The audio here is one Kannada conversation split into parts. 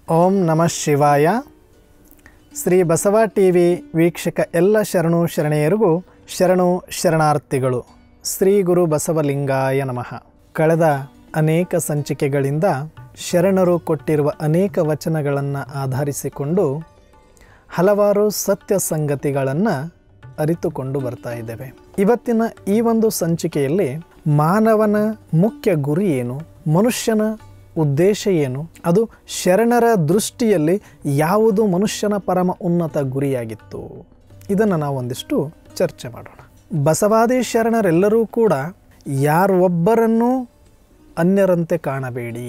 ಓಂ ನಮಃ ಶಿವಾಯ ಶ್ರೀ ಬಸವ ಟಿ ವಿ ವೀಕ್ಷಕ ಎಲ್ಲ ಶರಣು ಶರಣೆಯರಿಗೂ ಶರಣು ಶರಣಾರ್ಥಿಗಳು ಶ್ರೀ ಗುರು ಬಸವಲಿಂಗಾಯ ನಮಃ ಕಳೆದ ಅನೇಕ ಸಂಚಿಕೆಗಳಿಂದ ಶರಣರು ಕೊಟ್ಟಿರುವ ಅನೇಕ ವಚನಗಳನ್ನು ಆಧರಿಸಿಕೊಂಡು ಹಲವಾರು ಸತ್ಯ ಸಂಗತಿಗಳನ್ನು ಅರಿತುಕೊಂಡು ಬರ್ತಾ ಇದ್ದೇವೆ ಇವತ್ತಿನ ಈ ಒಂದು ಸಂಚಿಕೆಯಲ್ಲಿ ಮಾನವನ ಮುಖ್ಯ ಗುರಿ ಏನು ಮನುಷ್ಯನ ಉದ್ದೇಶ ಏನು ಅದು ಶರಣರ ದೃಷ್ಟಿಯಲ್ಲಿ ಯಾವುದು ಮನುಷ್ಯನ ಪರಮ ಉನ್ನತ ಗುರಿಯಾಗಿತ್ತು ಇದನ್ನು ನಾವು ಒಂದಿಷ್ಟು ಚರ್ಚೆ ಮಾಡೋಣ ಬಸವಾದಿ ಶರಣರೆಲ್ಲರೂ ಕೂಡ ಯಾರೊಬ್ಬರನ್ನೂ ಅನ್ಯರಂತೆ ಕಾಣಬೇಡಿ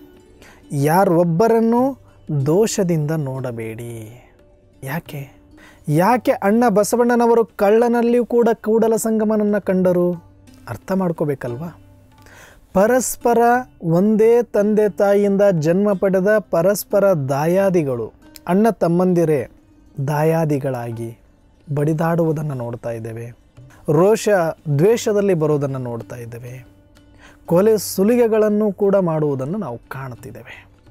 ಯಾರೊಬ್ಬರನ್ನೂ ದೋಷದಿಂದ ನೋಡಬೇಡಿ ಯಾಕೆ ಯಾಕೆ ಅಣ್ಣ ಬಸವಣ್ಣನವರು ಕಳ್ಳನಲ್ಲಿಯೂ ಕೂಡ ಕೂಡಲ ಸಂಗಮನನ್ನು ಕಂಡರು ಅರ್ಥ ಮಾಡ್ಕೋಬೇಕಲ್ವಾ ಪರಸ್ಪರ ಒಂದೇ ತಂದೆ ತಾಯಿಯಿಂದ ಜನ್ಮ ಪಡೆದ ಪರಸ್ಪರ ದಾಯಾದಿಗಳು ಅಣ್ಣ ತಮ್ಮಂದಿರೇ ದಾಯಾದಿಗಳಾಗಿ ಬಡಿದಾಡುವುದನ್ನು ನೋಡ್ತಾ ಇದ್ದೇವೆ ರೋಷ ದ್ವೇಷದಲ್ಲಿ ಬರೋದನ್ನು ನೋಡ್ತಾ ಇದ್ದೇವೆ ಕೊಲೆ ಸುಲಿಗೆಗಳನ್ನು ಕೂಡ ಮಾಡುವುದನ್ನು ನಾವು ಕಾಣುತ್ತಿದ್ದೇವೆ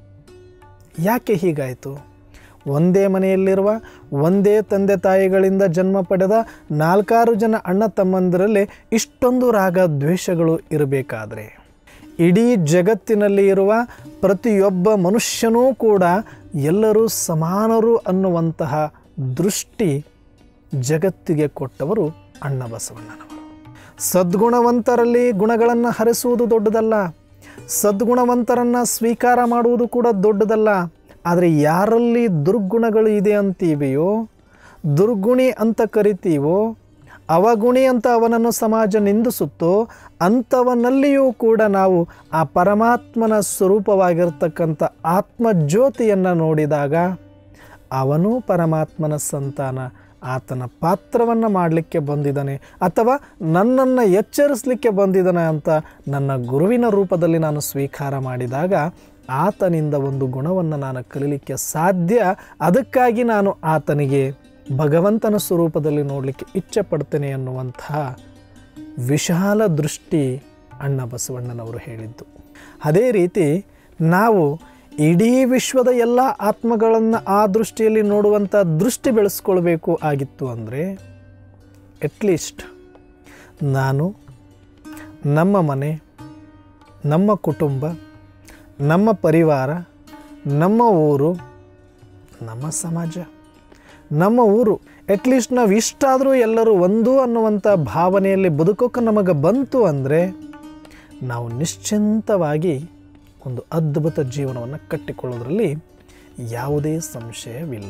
ಯಾಕೆ ಹೀಗಾಯಿತು ಒಂದೇ ಮನೆಯಲ್ಲಿರುವ ಒಂದೇ ತಂದೆ ತಾಯಿಗಳಿಂದ ಜನ್ಮ ಪಡೆದ ನಾಲ್ಕಾರು ಜನ ಅಣ್ಣ ತಮ್ಮಂದಿರಲ್ಲಿ ಇಷ್ಟೊಂದು ರಾಗ ದ್ವೇಷಗಳು ಇರಬೇಕಾದ್ರೆ ಇಡೀ ಜಗತ್ತಿನಲ್ಲಿ ಇರುವ ಪ್ರತಿಯೊಬ್ಬ ಮನುಷ್ಯನೂ ಕೂಡ ಎಲ್ಲರೂ ಸಮಾನರು ಅನ್ನುವಂತಹ ದೃಷ್ಟಿ ಜಗತ್ತಿಗೆ ಕೊಟ್ಟವರು ಅಣ್ಣ ಬಸವಣ್ಣನವರು ಸದ್ಗುಣವಂತರಲ್ಲಿ ಗುಣಗಳನ್ನು ಹರಿಸುವುದು ದೊಡ್ಡದಲ್ಲ ಸದ್ಗುಣವಂತರನ್ನು ಸ್ವೀಕಾರ ಮಾಡುವುದು ಕೂಡ ದೊಡ್ಡದಲ್ಲ ಆದರೆ ಯಾರಲ್ಲಿ ದುರ್ಗುಣಗಳು ಇದೆ ಅಂತೀವೆಯೋ ದುರ್ಗುಣಿ ಅಂತ ಕರಿತೀವೋ ಅವಗುಣಿ ಅಂತ ಅವನನ್ನು ಸಮಾಜ ನಿಂದಿಸುತ್ತೋ ಅಂಥವನಲ್ಲಿಯೂ ಕೂಡ ನಾವು ಆ ಪರಮಾತ್ಮನ ಸ್ವರೂಪವಾಗಿರ್ತಕ್ಕಂಥ ಆತ್ಮಜ್ಯೋತಿಯನ್ನು ನೋಡಿದಾಗ ಅವನೂ ಪರಮಾತ್ಮನ ಸಂತಾನ ಆತನ ಪಾತ್ರವನ್ನು ಮಾಡಲಿಕ್ಕೆ ಬಂದಿದ್ದಾನೆ ಅಥವಾ ನನ್ನನ್ನು ಎಚ್ಚರಿಸಲಿಕ್ಕೆ ಬಂದಿದ್ದಾನೆ ಅಂತ ನನ್ನ ಗುರುವಿನ ರೂಪದಲ್ಲಿ ನಾನು ಸ್ವೀಕಾರ ಮಾಡಿದಾಗ ಆತನಿಂದ ಒಂದು ಗುಣವನ್ನು ನಾನು ಕಲೀಲಿಕ್ಕೆ ಸಾಧ್ಯ ಅದಕ್ಕಾಗಿ ನಾನು ಆತನಿಗೆ ಭಗವಂತನ ಸ್ವರೂಪದಲ್ಲಿ ನೋಡಲಿಕ್ಕೆ ಇಚ್ಛೆ ಪಡ್ತೇನೆ ಅನ್ನುವಂತಹ ವಿಶಾಲ ದೃಷ್ಟಿ ಅಣ್ಣ ಬಸವಣ್ಣನವರು ಹೇಳಿದ್ದು ಅದೇ ರೀತಿ ನಾವು ಇಡೀ ವಿಶ್ವದ ಎಲ್ಲ ಆತ್ಮಗಳನ್ನು ಆ ದೃಷ್ಟಿಯಲ್ಲಿ ನೋಡುವಂಥ ದೃಷ್ಟಿ ಬೆಳೆಸ್ಕೊಳ್ಬೇಕು ಆಗಿತ್ತು ಅಂದರೆ ಅಟ್ಲೀಸ್ಟ್ ನಾನು ನಮ್ಮ ಮನೆ ನಮ್ಮ ಕುಟುಂಬ ನಮ್ಮ ಪರಿವಾರ ನಮ್ಮ ಊರು ನಮ್ಮ ಸಮಾಜ ನಮ್ಮ ಊರು ಅಟ್ಲೀಸ್ಟ್ ನಾವು ಇಷ್ಟಾದರೂ ಎಲ್ಲರೂ ಒಂದು ಅನ್ನುವಂಥ ಭಾವನೆಯಲ್ಲಿ ಬದುಕೋಕೆ ನಮಗೆ ಬಂತು ಅಂದರೆ ನಾವು ನಿಶ್ಚಿಂತವಾಗಿ ಒಂದು ಅದ್ಭುತ ಜೀವನವನ್ನು ಕಟ್ಟಿಕೊಳ್ಳೋದ್ರಲ್ಲಿ ಯಾವುದೇ ಸಂಶಯವಿಲ್ಲ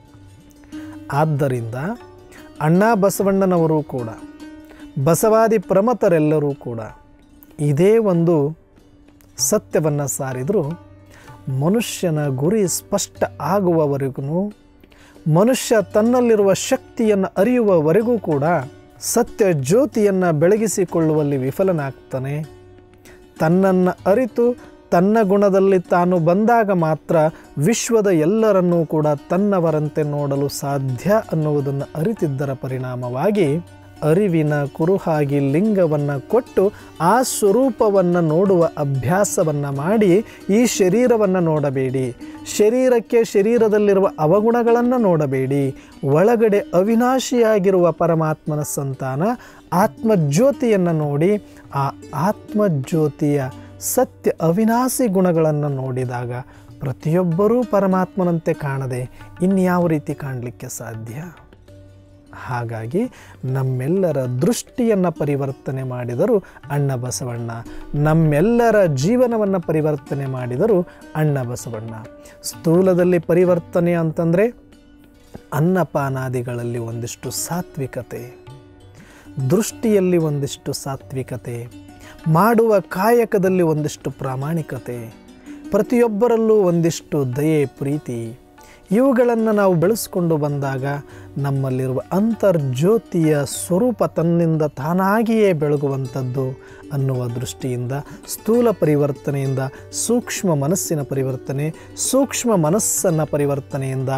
ಆದ್ದರಿಂದ ಅಣ್ಣ ಬಸವಣ್ಣನವರು ಕೂಡ ಬಸವಾದಿ ಪ್ರಮತರೆಲ್ಲರೂ ಕೂಡ ಇದೇ ಒಂದು ಸತ್ಯವನ್ನು ಸಾರಿದರೂ ಮನುಷ್ಯನ ಗುರಿ ಸ್ಪಷ್ಟ ಆಗುವವರೆಗೂ ಮನುಷ್ಯ ತನ್ನಲ್ಲಿರುವ ಶಕ್ತಿಯನ್ನು ಅರಿಯುವವರೆಗೂ ಕೂಡ ಸತ್ಯ ಜ್ಯೋತಿಯನ್ನು ಬೆಳಗಿಸಿಕೊಳ್ಳುವಲ್ಲಿ ವಿಫಲನಾಗ್ತಾನೆ ತನ್ನನ್ನು ಅರಿತು ತನ್ನ ಗುಣದಲ್ಲಿ ತಾನು ಬಂದಾಗ ಮಾತ್ರ ವಿಶ್ವದ ಎಲ್ಲರನ್ನೂ ಕೂಡ ತನ್ನವರಂತೆ ನೋಡಲು ಸಾಧ್ಯ ಅನ್ನುವುದನ್ನು ಅರಿತಿದ್ದರ ಪರಿಣಾಮವಾಗಿ ಅರಿವಿನ ಕುರುಹಾಗಿ ಲಿಂಗವನ್ನು ಕೊಟ್ಟು ಆ ಸ್ವರೂಪವನ್ನು ನೋಡುವ ಅಭ್ಯಾಸವನ್ನು ಮಾಡಿ ಈ ಶರೀರವನ್ನು ನೋಡಬೇಡಿ ಶರೀರಕ್ಕೆ ಶರೀರದಲ್ಲಿರುವ ಅವಗುಣಗಳನ್ನು ನೋಡಬೇಡಿ ಒಳಗಡೆ ಅವಿನಾಶಿಯಾಗಿರುವ ಪರಮಾತ್ಮನ ಸಂತಾನ ಆತ್ಮಜ್ಯೋತಿಯನ್ನು ನೋಡಿ ಆ ಆತ್ಮಜ್ಯೋತಿಯ ಸತ್ಯ ಅವಿನಾಶಿ ಗುಣಗಳನ್ನು ನೋಡಿದಾಗ ಪ್ರತಿಯೊಬ್ಬರೂ ಪರಮಾತ್ಮನಂತೆ ಕಾಣದೆ ಇನ್ಯಾವ ರೀತಿ ಕಾಣಲಿಕ್ಕೆ ಸಾಧ್ಯ ಹಾಗಾಗಿ ನಮ್ಮೆಲ್ಲರ ದೃಷ್ಟಿಯನ್ನು ಪರಿವರ್ತನೆ ಮಾಡಿದರು ಅಣ್ಣ ಬಸವಣ್ಣ ನಮ್ಮೆಲ್ಲರ ಜೀವನವನ್ನು ಪರಿವರ್ತನೆ ಮಾಡಿದರು ಅಣ್ಣ ಬಸವಣ್ಣ ಸ್ಥೂಲದಲ್ಲಿ ಪರಿವರ್ತನೆ ಅಂತಂದರೆ ಅನ್ನಪಾನಾದಿಗಳಲ್ಲಿ ಒಂದಿಷ್ಟು ಸಾತ್ವಿಕತೆ ದೃಷ್ಟಿಯಲ್ಲಿ ಒಂದಿಷ್ಟು ಸಾತ್ವಿಕತೆ ಮಾಡುವ ಕಾಯಕದಲ್ಲಿ ಒಂದಿಷ್ಟು ಪ್ರಾಮಾಣಿಕತೆ ಪ್ರತಿಯೊಬ್ಬರಲ್ಲೂ ಒಂದಿಷ್ಟು ದಯೆ ಪ್ರೀತಿ ಇವುಗಳನ್ನು ನಾವು ಬೆಳೆಸ್ಕೊಂಡು ಬಂದಾಗ ನಮ್ಮಲ್ಲಿರುವ ಅಂತರ್ಜ್ಯೋತಿಯ ಸ್ವರೂಪ ತನ್ನಿಂದ ತಾನಾಗಿಯೇ ಬೆಳಗುವಂಥದ್ದು ಅನ್ನುವ ದೃಷ್ಟಿಯಿಂದ ಸ್ಥೂಲ ಪರಿವರ್ತನೆಯಿಂದ ಸೂಕ್ಷ್ಮ ಮನಸ್ಸಿನ ಪರಿವರ್ತನೆ ಸೂಕ್ಷ್ಮ ಮನಸ್ಸನ್ನು ಪರಿವರ್ತನೆಯಿಂದ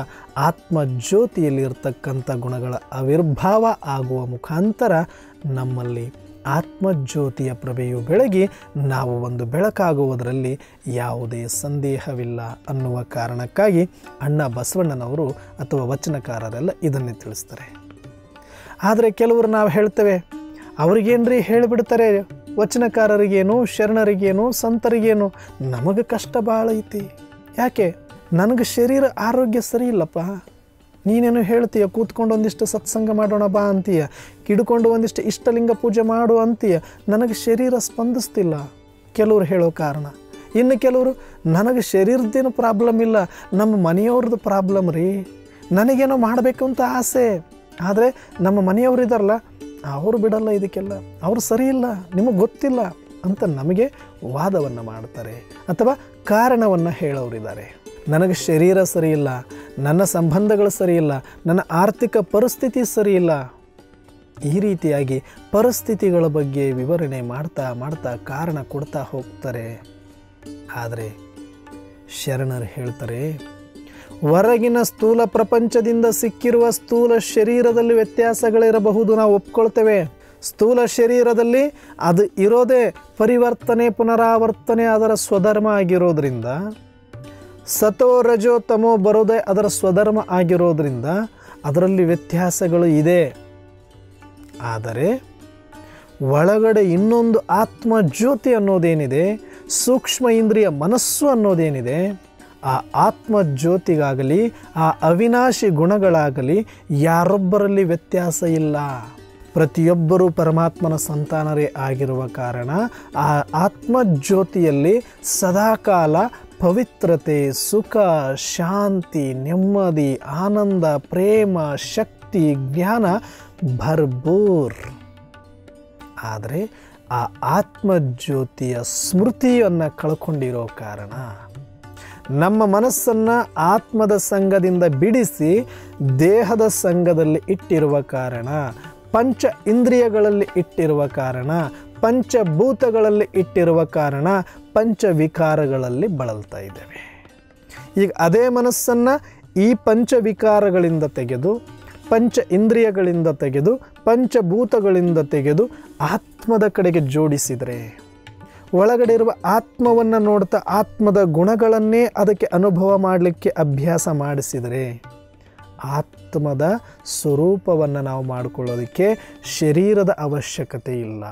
ಆತ್ಮಜ್ಯೋತಿಯಲ್ಲಿ ಇರತಕ್ಕಂಥ ಗುಣಗಳ ಆವಿರ್ಭಾವ ಆಗುವ ಮುಖಾಂತರ ನಮ್ಮಲ್ಲಿ ಆತ್ಮಜ್ಯೋತಿಯ ಪ್ರಭೆಯು ಬೆಳಗಿ ನಾವು ಒಂದು ಬೆಳಕಾಗುವುದರಲ್ಲಿ ಯಾವುದೇ ಸಂದೇಹವಿಲ್ಲ ಅನ್ನುವ ಕಾರಣಕ್ಕಾಗಿ ಅಣ್ಣ ಬಸವಣ್ಣನವರು ಅಥವಾ ವಚನಕಾರರೆಲ್ಲ ಇದನ್ನೇ ತಿಳಿಸ್ತಾರೆ ಆದರೆ ಕೆಲವರು ನಾವು ಹೇಳ್ತೇವೆ ಅವ್ರಿಗೇನ್ರಿ ಹೇಳಿಬಿಡ್ತಾರೆ ವಚನಕಾರರಿಗೇನು ಶರಣರಿಗೇನು ಸಂತರಿಗೇನು ನಮಗೆ ಕಷ್ಟ ಭಾಳ ಐತಿ ಯಾಕೆ ನನಗೆ ಶರೀರ ಆರೋಗ್ಯ ಸರಿ ಇಲ್ಲಪ್ಪ ನೀನೇನು ಹೇಳ್ತೀಯ ಕೂತ್ಕೊಂಡು ಒಂದಿಷ್ಟು ಸತ್ಸಂಗ ಮಾಡೋಣ ಬಾ ಅಂತೀಯ ಕಿಡ್ಕೊಂಡು ಒಂದಿಷ್ಟು ಇಷ್ಟಲಿಂಗ ಪೂಜೆ ಮಾಡು ಅಂತೀಯ ನನಗೆ ಶರೀರ ಸ್ಪಂದಿಸ್ತಿಲ್ಲ ಕೆಲವರು ಹೇಳೋ ಕಾರಣ ಇನ್ನು ಕೆಲವರು ನನಗೆ ಶರೀರದ್ದೇನು ಪ್ರಾಬ್ಲಮ್ ಇಲ್ಲ ನಮ್ಮ ಮನೆಯವ್ರದ್ದು ಪ್ರಾಬ್ಲಮ್ ರೀ ನನಗೇನೋ ಮಾಡಬೇಕು ಅಂತ ಆಸೆ ಆದರೆ ನಮ್ಮ ಮನೆಯವರು ಇದಾರಲ್ಲ ಅವರು ಬಿಡಲ್ಲ ಇದಕ್ಕೆಲ್ಲ ಅವರು ಸರಿ ಇಲ್ಲ ನಿಮಗೆ ಗೊತ್ತಿಲ್ಲ ಅಂತ ನಮಗೆ ವಾದವನ್ನು ಮಾಡ್ತಾರೆ ಅಥವಾ ಕಾರಣವನ್ನು ಹೇಳೋರಿದ್ದಾರೆ ನನಗೆ ಶರೀರ ಸರಿ ಇಲ್ಲ ನನ್ನ ಸಂಬಂಧಗಳು ಸರಿ ಇಲ್ಲ ನನ್ನ ಆರ್ಥಿಕ ಪರಿಸ್ಥಿತಿ ಸರಿ ಇಲ್ಲ ಈ ರೀತಿಯಾಗಿ ಪರಿಸ್ಥಿತಿಗಳ ಬಗ್ಗೆ ವಿವರಣೆ ಮಾಡ್ತಾ ಮಾಡ್ತಾ ಕಾರಣ ಕೊಡ್ತಾ ಹೋಗ್ತಾರೆ ಆದರೆ ಶರಣರು ಹೇಳ್ತಾರೆ ಹೊರಗಿನ ಸ್ಥೂಲ ಪ್ರಪಂಚದಿಂದ ಸಿಕ್ಕಿರುವ ಸ್ಥೂಲ ಶರೀರದಲ್ಲಿ ವ್ಯತ್ಯಾಸಗಳಿರಬಹುದು ನಾವು ಒಪ್ಕೊಳ್ತೇವೆ ಸ್ಥೂಲ ಶರೀರದಲ್ಲಿ ಅದು ಇರೋದೇ ಪರಿವರ್ತನೆ ಪುನರಾವರ್ತನೆ ಅದರ ಸ್ವಧರ್ಮ ಆಗಿರೋದ್ರಿಂದ ಸತೋ ರಜೋ ತಮೋ ಬರೋದೇ ಅದರ ಸ್ವಧರ್ಮ ಆಗಿರೋದ್ರಿಂದ ಅದರಲ್ಲಿ ವ್ಯತ್ಯಾಸಗಳು ಇದೆ ಆದರೆ ಒಳಗಡೆ ಇನ್ನೊಂದು ಆತ್ಮ ಜ್ಯೋತಿ ಅನ್ನೋದೇನಿದೆ ಸೂಕ್ಷ್ಮ ಇಂದ್ರಿಯ ಮನಸ್ಸು ಅನ್ನೋದೇನಿದೆ ಆ ಆತ್ಮ ಜ್ಯೋತಿಗಾಗಲಿ ಆ ಅವಿನಾಶಿ ಗುಣಗಳಾಗಲಿ ಯಾರೊಬ್ಬರಲ್ಲಿ ವ್ಯತ್ಯಾಸ ಇಲ್ಲ ಪ್ರತಿಯೊಬ್ಬರೂ ಪರಮಾತ್ಮನ ಸಂತಾನರೇ ಆಗಿರುವ ಕಾರಣ ಆ ಆತ್ಮ ಜ್ಯೋತಿಯಲ್ಲಿ ಸದಾಕಾಲ ಪವಿತ್ರತೆ ಸುಖ ಶಾಂತಿ ನೆಮ್ಮದಿ ಆನಂದ ಪ್ರೇಮ ಶಕ್ತಿ ಜ್ಞಾನ ಭರ್ಬೂರ್ ಆದರೆ ಆ ಆತ್ಮಜ್ಯೋತಿಯ ಸ್ಮೃತಿಯನ್ನು ಕಳ್ಕೊಂಡಿರೋ ಕಾರಣ ನಮ್ಮ ಮನಸ್ಸನ್ನು ಆತ್ಮದ ಸಂಘದಿಂದ ಬಿಡಿಸಿ ದೇಹದ ಸಂಘದಲ್ಲಿ ಇಟ್ಟಿರುವ ಕಾರಣ ಪಂಚ ಇಂದ್ರಿಯಗಳಲ್ಲಿ ಇಟ್ಟಿರುವ ಕಾರಣ ಪಂಚಭೂತಗಳಲ್ಲಿ ಇಟ್ಟಿರುವ ಕಾರಣ ಪಂಚವಿಕಾರಗಳಲ್ಲಿ ಬಳಲ್ತಾ ಇದ್ದೇವೆ ಈಗ ಅದೇ ಮನಸ್ಸನ್ನು ಈ ಪಂಚವಿಕಾರಗಳಿಂದ ತೆಗೆದು ಪಂಚ ಇಂದ್ರಿಯಗಳಿಂದ ತೆಗೆದು ಪಂಚಭೂತಗಳಿಂದ ತೆಗೆದು ಆತ್ಮದ ಕಡೆಗೆ ಜೋಡಿಸಿದರೆ ಒಳಗಡೆ ಇರುವ ಆತ್ಮವನ್ನು ನೋಡ್ತಾ ಆತ್ಮದ ಗುಣಗಳನ್ನೇ ಅದಕ್ಕೆ ಅನುಭವ ಮಾಡಲಿಕ್ಕೆ ಅಭ್ಯಾಸ ಮಾಡಿಸಿದರೆ ಆತ್ಮದ ಸ್ವರೂಪವನ್ನು ನಾವು ಮಾಡಿಕೊಳ್ಳೋದಕ್ಕೆ ಶರೀರದ ಅವಶ್ಯಕತೆ ಇಲ್ಲ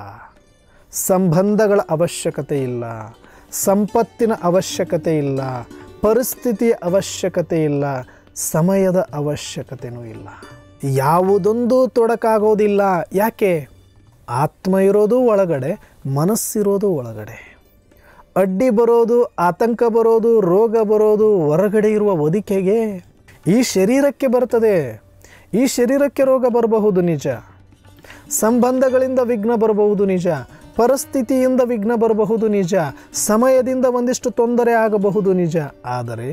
ಸಂಬಂಧಗಳ ಅವಶ್ಯಕತೆ ಇಲ್ಲ ಸಂಪತ್ತಿನ ಅವಶ್ಯಕತೆ ಇಲ್ಲ ಪರಿಸ್ಥಿತಿಯ ಅವಶ್ಯಕತೆ ಇಲ್ಲ ಸಮಯದ ಅವಶ್ಯಕತೆಯೂ ಇಲ್ಲ ಯಾವುದೊಂದು ತೊಡಕಾಗೋದಿಲ್ಲ ಯಾಕೆ ಆತ್ಮ ಇರೋದು ಒಳಗಡೆ ಮನಸ್ಸಿರೋದು ಒಳಗಡೆ ಅಡ್ಡಿ ಬರೋದು ಆತಂಕ ಬರೋದು ರೋಗ ಬರೋದು ಹೊರಗಡೆ ಇರುವ ಒದಿಕೆಗೆ ಈ ಶರೀರಕ್ಕೆ ಬರ್ತದೆ ಈ ಶರೀರಕ್ಕೆ ರೋಗ ಬರಬಹುದು ನಿಜ ಸಂಬಂಧಗಳಿಂದ ವಿಘ್ನ ಬರಬಹುದು ನಿಜ ಪರಿಸ್ಥಿತಿಯಿಂದ ವಿಘ್ನ ಬರಬಹುದು ನಿಜ ಸಮಯದಿಂದ ಒಂದಿಷ್ಟು ತೊಂದರೆ ಆಗಬಹುದು ನಿಜ ಆದರೆ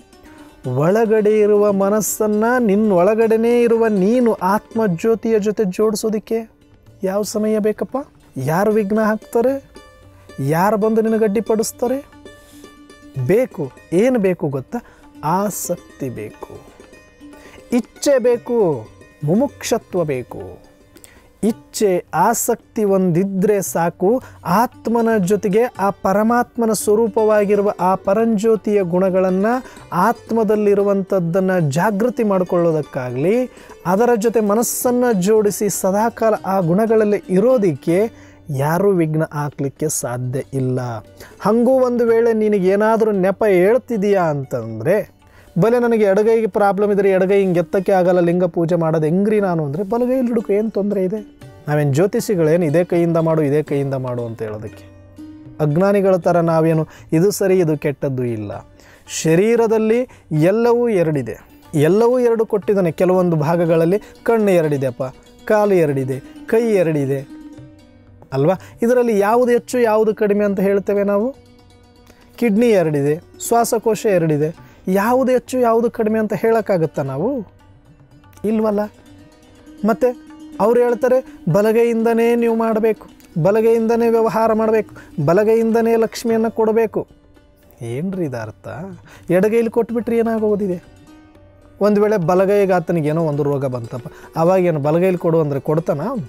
ಒಳಗಡೆ ಇರುವ ಮನಸ್ಸನ್ನು ನಿನ್ನೊಳಗಡೆನೇ ಇರುವ ನೀನು ಆತ್ಮಜ್ಯೋತಿಯ ಜೊತೆ ಜೋಡಿಸೋದಕ್ಕೆ ಯಾವ ಸಮಯ ಬೇಕಪ್ಪ ಯಾರು ವಿಘ್ನ ಹಾಕ್ತಾರೆ ಯಾರು ಬಂದು ನಿನಗೆ ಅಡ್ಡಿಪಡಿಸ್ತಾರೆ ಬೇಕು ಏನು ಬೇಕು ಗೊತ್ತಾ ಆಸಕ್ತಿ ಬೇಕು ಇಚ್ಛೆ ಬೇಕು ಮುಮುಕ್ಷತ್ವ ಬೇಕು ಇಚ್ಛೆ ಆಸಕ್ತಿ ಒಂದಿದ್ರೆ ಸಾಕು ಆತ್ಮನ ಜೊತೆಗೆ ಆ ಪರಮಾತ್ಮನ ಸ್ವರೂಪವಾಗಿರುವ ಆ ಪರಂಜ್ಯೋತಿಯ ಗುಣಗಳನ್ನು ಆತ್ಮದಲ್ಲಿರುವಂಥದ್ದನ್ನು ಜಾಗೃತಿ ಮಾಡಿಕೊಳ್ಳೋದಕ್ಕಾಗಲಿ ಅದರ ಜೊತೆ ಮನಸ್ಸನ್ನು ಜೋಡಿಸಿ ಸದಾಕಾಲ ಆ ಗುಣಗಳಲ್ಲಿ ಇರೋದಕ್ಕೆ ಯಾರೂ ವಿಘ್ನ ಹಾಕ್ಲಿಕ್ಕೆ ಸಾಧ್ಯ ಇಲ್ಲ ಹಾಗೂ ಒಂದು ವೇಳೆ ನಿನಗೇನಾದರೂ ನೆಪ ಹೇಳ್ತಿದೀಯಾ ಅಂತಂದರೆ ಬಲೆ ನನಗೆ ಎಡಗೈಗೆ ಪ್ರಾಬ್ಲಮ್ ಇದ್ದರೆ ಎಡಗೈ ಹಿಂಗೆ ಎತ್ತಕ್ಕೆ ಆಗಲ್ಲ ಲಿಂಗ ಪೂಜೆ ಮಾಡೋದು ಹೆಂಗ್ರಿ ನಾನು ಅಂದರೆ ಬಲಗೈಲಿ ಹಿಡ್ಕು ಏನು ತೊಂದರೆ ಇದೆ ನಾವೇನು ಜ್ಯೋತಿಷಿಗಳೇನು ಇದೇ ಕೈಯಿಂದ ಮಾಡು ಇದೇ ಕೈಯಿಂದ ಮಾಡು ಅಂತ ಹೇಳೋದಕ್ಕೆ ಅಜ್ಞಾನಿಗಳ ಥರ ನಾವೇನು ಇದು ಸರಿ ಇದು ಕೆಟ್ಟದ್ದು ಇಲ್ಲ ಶರೀರದಲ್ಲಿ ಎಲ್ಲವೂ ಎರಡಿದೆ ಎಲ್ಲವೂ ಎರಡು ಕೊಟ್ಟಿದ್ದಾನೆ ಕೆಲವೊಂದು ಭಾಗಗಳಲ್ಲಿ ಕಣ್ಣು ಎರಡಿದೆಪ್ಪ ಕಾಲು ಎರಡಿದೆ ಕೈ ಎರಡಿದೆ ಅಲ್ವಾ ಇದರಲ್ಲಿ ಯಾವುದು ಹೆಚ್ಚು ಯಾವುದು ಕಡಿಮೆ ಅಂತ ಹೇಳ್ತೇವೆ ನಾವು ಕಿಡ್ನಿ ಎರಡಿದೆ ಶ್ವಾಸಕೋಶ ಎರಡಿದೆ ಯಾವುದು ಹೆಚ್ಚು ಯಾವುದು ಕಡಿಮೆ ಅಂತ ಹೇಳೋಕ್ಕಾಗುತ್ತಾ ನಾವು ಇಲ್ವಲ್ಲ ಮತ್ತು ಅವ್ರು ಹೇಳ್ತಾರೆ ಬಲಗೈಯಿಂದನೇ ನೀವು ಮಾಡಬೇಕು ಬಲಗೈಯಿಂದನೇ ವ್ಯವಹಾರ ಮಾಡಬೇಕು ಬಲಗೈಯಿಂದನೇ ಲಕ್ಷ್ಮಿಯನ್ನು ಕೊಡಬೇಕು ಏನ್ರಿ ಇದು ಅರ್ಥ ಎಡಗೈಲಿ ಕೊಟ್ಬಿಟ್ರೆ ಏನಾಗೋದಿದೆ ಒಂದು ವೇಳೆ ಬಲಗೈಗೆ ಆತನಿಗೇನೋ ಒಂದು ರೋಗ ಬಂತಪ್ಪ ಅವಾಗೇನು ಬಲಗೈಲಿ ಕೊಡು ಅಂದರೆ ಕೊಡ್ತಾನ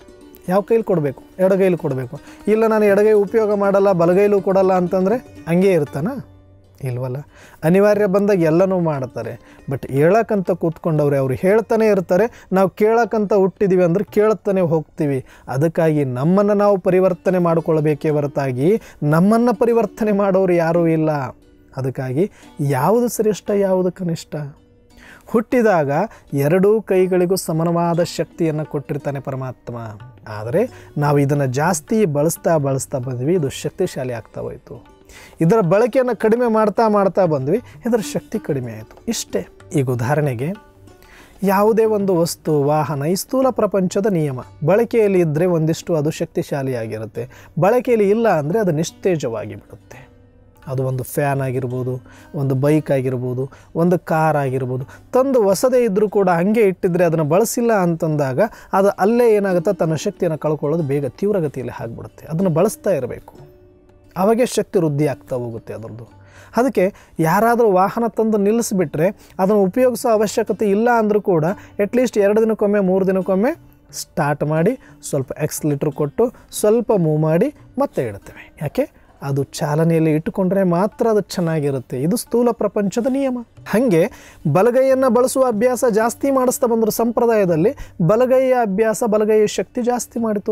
ಯಾವ ಕೈಲಿ ಕೊಡಬೇಕು ಎಡಗೈಲಿ ಕೊಡಬೇಕು ಇಲ್ಲ ನಾನು ಎಡಗೈ ಉಪಯೋಗ ಮಾಡಲ್ಲ ಬಲಗೈಲೂ ಕೊಡಲ್ಲ ಅಂತಂದರೆ ಹಂಗೆ ಇರ್ತಾನ ಇಲ್ವಲ್ಲ ಅನಿವಾರ್ಯ ಬಂದಾಗ ಎಲ್ಲನೂ ಮಾಡ್ತಾರೆ ಬಟ್ ಹೇಳಕ್ಕಂತ ಕೂತ್ಕೊಂಡವ್ರೆ ಅವ್ರು ಹೇಳ್ತಾನೆ ಇರ್ತಾರೆ ನಾವು ಕೇಳಕ್ಕಂತ ಹುಟ್ಟಿದ್ದೀವಿ ಅಂದ್ರೆ ಕೇಳ್ತಾನೆ ಹೋಗ್ತೀವಿ ಅದಕ್ಕಾಗಿ ನಮ್ಮನ್ನು ನಾವು ಪರಿವರ್ತನೆ ಮಾಡಿಕೊಳ್ಬೇಕೇ ಹೊರತಾಗಿ ನಮ್ಮನ್ನು ಪರಿವರ್ತನೆ ಮಾಡೋರು ಯಾರೂ ಇಲ್ಲ ಅದಕ್ಕಾಗಿ ಯಾವುದು ಶ್ರೇಷ್ಠ ಯಾವುದು ಕನಿಷ್ಠ ಹುಟ್ಟಿದಾಗ ಎರಡೂ ಕೈಗಳಿಗೂ ಸಮಾನವಾದ ಶಕ್ತಿಯನ್ನು ಕೊಟ್ಟಿರ್ತಾನೆ ಪರಮಾತ್ಮ ಆದರೆ ನಾವು ಇದನ್ನು ಜಾಸ್ತಿ ಬಳಸ್ತಾ ಬಳಸ್ತಾ ಬಂದ್ವಿ ಇದು ಶಕ್ತಿಶಾಲಿ ಆಗ್ತಾ ಹೋಯಿತು ಇದರ ಬಳಕೆಯನ್ನು ಕಡಿಮೆ ಮಾಡ್ತಾ ಮಾಡ್ತಾ ಬಂದ್ವಿ ಇದರ ಶಕ್ತಿ ಕಡಿಮೆ ಆಯಿತು ಇಷ್ಟೇ ಈಗ ಉದಾಹರಣೆಗೆ ಯಾವುದೇ ಒಂದು ವಸ್ತು ವಾಹನ ಈ ಸ್ಥೂಲ ಪ್ರಪಂಚದ ನಿಯಮ ಬಳಕೆಯಲ್ಲಿ ಇದ್ದರೆ ಒಂದಿಷ್ಟು ಅದು ಶಕ್ತಿಶಾಲಿಯಾಗಿರುತ್ತೆ ಬಳಕೆಯಲ್ಲಿ ಇಲ್ಲ ಅಂದರೆ ಅದು ನಿಸ್ತೇಜವಾಗಿ ಬಿಡುತ್ತೆ ಅದು ಒಂದು ಫ್ಯಾನ್ ಆಗಿರ್ಬೋದು ಒಂದು ಬೈಕ್ ಆಗಿರ್ಬೋದು ಒಂದು ಕಾರ್ ಆಗಿರ್ಬೋದು ತಂದು ಹೊಸದೇ ಇದ್ದರೂ ಕೂಡ ಹಂಗೆ ಇಟ್ಟಿದ್ರೆ ಅದನ್ನು ಬಳಸಿಲ್ಲ ಅಂತಂದಾಗ ಅದು ಅಲ್ಲೇ ಏನಾಗುತ್ತೆ ತನ್ನ ಶಕ್ತಿಯನ್ನು ಕಳ್ಕೊಳ್ಳೋದು ಬೇಗ ತೀವ್ರಗತಿಯಲ್ಲಿ ಆಗಿಬಿಡುತ್ತೆ ಅದನ್ನು ಬಳಸ್ತಾ ಇರಬೇಕು ಅವಾಗೆ ಶಕ್ತಿ ವೃದ್ಧಿ ಆಗ್ತಾ ಹೋಗುತ್ತೆ ಅದರದ್ದು ಅದಕ್ಕೆ ಯಾರಾದರೂ ವಾಹನ ತಂದು ನಿಲ್ಲಿಸ್ಬಿಟ್ರೆ ಅದನ್ನು ಉಪಯೋಗಿಸೋ ಅವಶ್ಯಕತೆ ಇಲ್ಲ ಅಂದರೂ ಕೂಡ ಅಟ್ಲೀಸ್ಟ್ ಎರಡು ದಿನಕ್ಕೊಮ್ಮೆ ಮೂರು ದಿನಕ್ಕೊಮ್ಮೆ ಸ್ಟಾರ್ಟ್ ಮಾಡಿ ಸ್ವಲ್ಪ ಎಕ್ಸ್ಲಿಟ್ರ್ ಕೊಟ್ಟು ಸ್ವಲ್ಪ ಮೂವ್ ಮಾಡಿ ಮತ್ತೆ ಇಡುತ್ತೇವೆ ಯಾಕೆ ಅದು ಚಾಲನೆಯಲ್ಲಿ ಇಟ್ಟುಕೊಂಡ್ರೆ ಮಾತ್ರ ಅದು ಚೆನ್ನಾಗಿರುತ್ತೆ ಇದು ಸ್ಥೂಲ ಪ್ರಪಂಚದ ನಿಯಮ ಹಾಗೆ ಬಲಗೈಯನ್ನು ಬಳಸುವ ಅಭ್ಯಾಸ ಜಾಸ್ತಿ ಮಾಡಿಸ್ತಾ ಬಂದರು ಸಂಪ್ರದಾಯದಲ್ಲಿ ಬಲಗೈಯ ಅಭ್ಯಾಸ ಬಲಗೈಯ ಶಕ್ತಿ ಜಾಸ್ತಿ ಮಾಡಿತು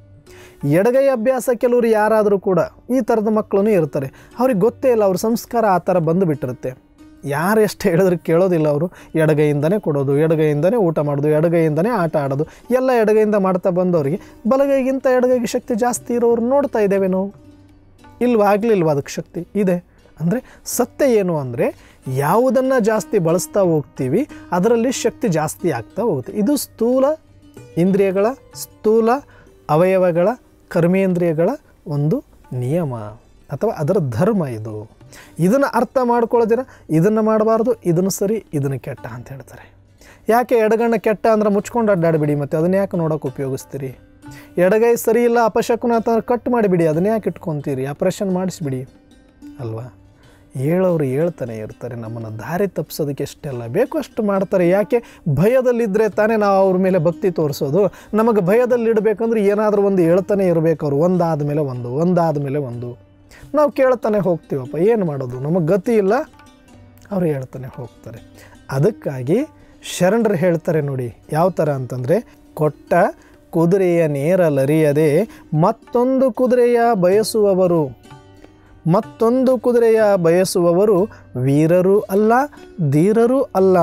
ಎಡಗೈ ಅಭ್ಯಾಸ ಕೆಲವರು ಯಾರಾದರೂ ಕೂಡ ಈ ಥರದ ಮಕ್ಕಳು ಇರ್ತಾರೆ ಅವ್ರಿಗೆ ಗೊತ್ತೇ ಇಲ್ಲ ಅವ್ರ ಸಂಸ್ಕಾರ ಆ ಥರ ಬಂದು ಬಿಟ್ಟಿರುತ್ತೆ ಯಾರು ಎಷ್ಟು ಹೇಳಿದ್ರೆ ಕೇಳೋದಿಲ್ಲ ಅವರು ಎಡಗೈಯಿಂದನೇ ಕೊಡೋದು ಎಡಗೈಯಿಂದನೇ ಊಟ ಮಾಡೋದು ಎಡಗೈಯಿಂದನೇ ಆಟ ಆಡೋದು ಎಲ್ಲ ಎಡಗೈಯಿಂದ ಮಾಡ್ತಾ ಬಂದವರಿಗೆ ಬಲಗೈಗಿಂತ ಎಡಗೈಗೆ ಶಕ್ತಿ ಜಾಸ್ತಿ ಇರೋರು ನೋಡ್ತಾ ಇದ್ದೇವೆ ನಾವು ಇಲ್ವಾ ಆಗಲಿಲ್ವಾ ಅದಕ್ಕೆ ಶಕ್ತಿ ಇದೆ ಅಂದರೆ ಸತ್ಯ ಏನು ಅಂದರೆ ಯಾವುದನ್ನು ಜಾಸ್ತಿ ಬಳಸ್ತಾ ಹೋಗ್ತೀವಿ ಅದರಲ್ಲಿ ಶಕ್ತಿ ಜಾಸ್ತಿ ಆಗ್ತಾ ಹೋಗುತ್ತೆ ಇದು ಸ್ಥೂಲ ಇಂದ್ರಿಯಗಳ ಸ್ಥೂಲ ಅವಯವಗಳ ಕರ್ಮೇಂದ್ರಿಯಗಳ ಒಂದು ನಿಯಮ ಅಥವಾ ಅದರ ಧರ್ಮ ಇದು ಇದನ್ನು ಅರ್ಥ ಮಾಡ್ಕೊಳ್ಳೋದಿರ ಇದನ್ನು ಮಾಡಬಾರ್ದು ಇದನ್ನು ಸರಿ ಇದನ್ನು ಕೆಟ್ಟ ಅಂತ ಹೇಳ್ತಾರೆ ಯಾಕೆ ಎಡಗಣ್ಣ ಕೆಟ್ಟ ಅಂದ್ರೆ ಮುಚ್ಕೊಂಡು ಅಡ್ಡಾಡಬೇಡಿ ಮತ್ತು ಅದನ್ನ ಯಾಕೆ ನೋಡೋಕೆ ಉಪಯೋಗಿಸ್ತೀರಿ ಎಡಗೈ ಸರಿ ಇಲ್ಲ ಅಪಶಕುನ ಅಂತ ಕಟ್ ಮಾಡಿಬಿಡಿ ಅದನ್ನ ಯಾಕೆ ಇಟ್ಕೊತೀರಿ ಆಪ್ರೇಷನ್ ಮಾಡಿಸ್ಬಿಡಿ ಅಲ್ವಾ ಹೇಳೋರು ಹೇಳ್ತಾನೆ ಇರ್ತಾರೆ ನಮ್ಮನ್ನು ದಾರಿ ತಪ್ಪಿಸೋದಕ್ಕೆ ಎಷ್ಟೆಲ್ಲ ಬೇಕು ಅಷ್ಟು ಮಾಡ್ತಾರೆ ಯಾಕೆ ಭಯದಲ್ಲಿದ್ದರೆ ತಾನೇ ನಾವು ಅವ್ರ ಮೇಲೆ ಭಕ್ತಿ ತೋರಿಸೋದು ನಮಗೆ ಭಯದಲ್ಲಿ ಇಡಬೇಕಂದ್ರೆ ಏನಾದರೂ ಒಂದು ಹೇಳ್ತಾನೆ ಇರಬೇಕು ಅವ್ರು ಒಂದಾದ ಮೇಲೆ ಒಂದು ಒಂದಾದ ಮೇಲೆ ಒಂದು ನಾವು ಕೇಳ್ತಾನೆ ಹೋಗ್ತೀವಪ್ಪ ಏನು ಮಾಡೋದು ನಮಗೆ ಗತಿ ಇಲ್ಲ ಅವರು ಹೇಳ್ತಾನೆ ಹೋಗ್ತಾರೆ ಅದಕ್ಕಾಗಿ ಶರಣರು ಹೇಳ್ತಾರೆ ನೋಡಿ ಯಾವ ಥರ ಅಂತಂದರೆ ಕೊಟ್ಟ ಕುದುರೆಯ ನೇರಲರಿಯದೆ ಮತ್ತೊಂದು ಕುದುರೆಯ ಬಯಸುವವರು ಮತ್ತೊಂದು ಕುದುರೆಯ ಬಯಸುವವರು ವೀರರೂ ಅಲ್ಲ ಧೀರರೂ ಅಲ್ಲ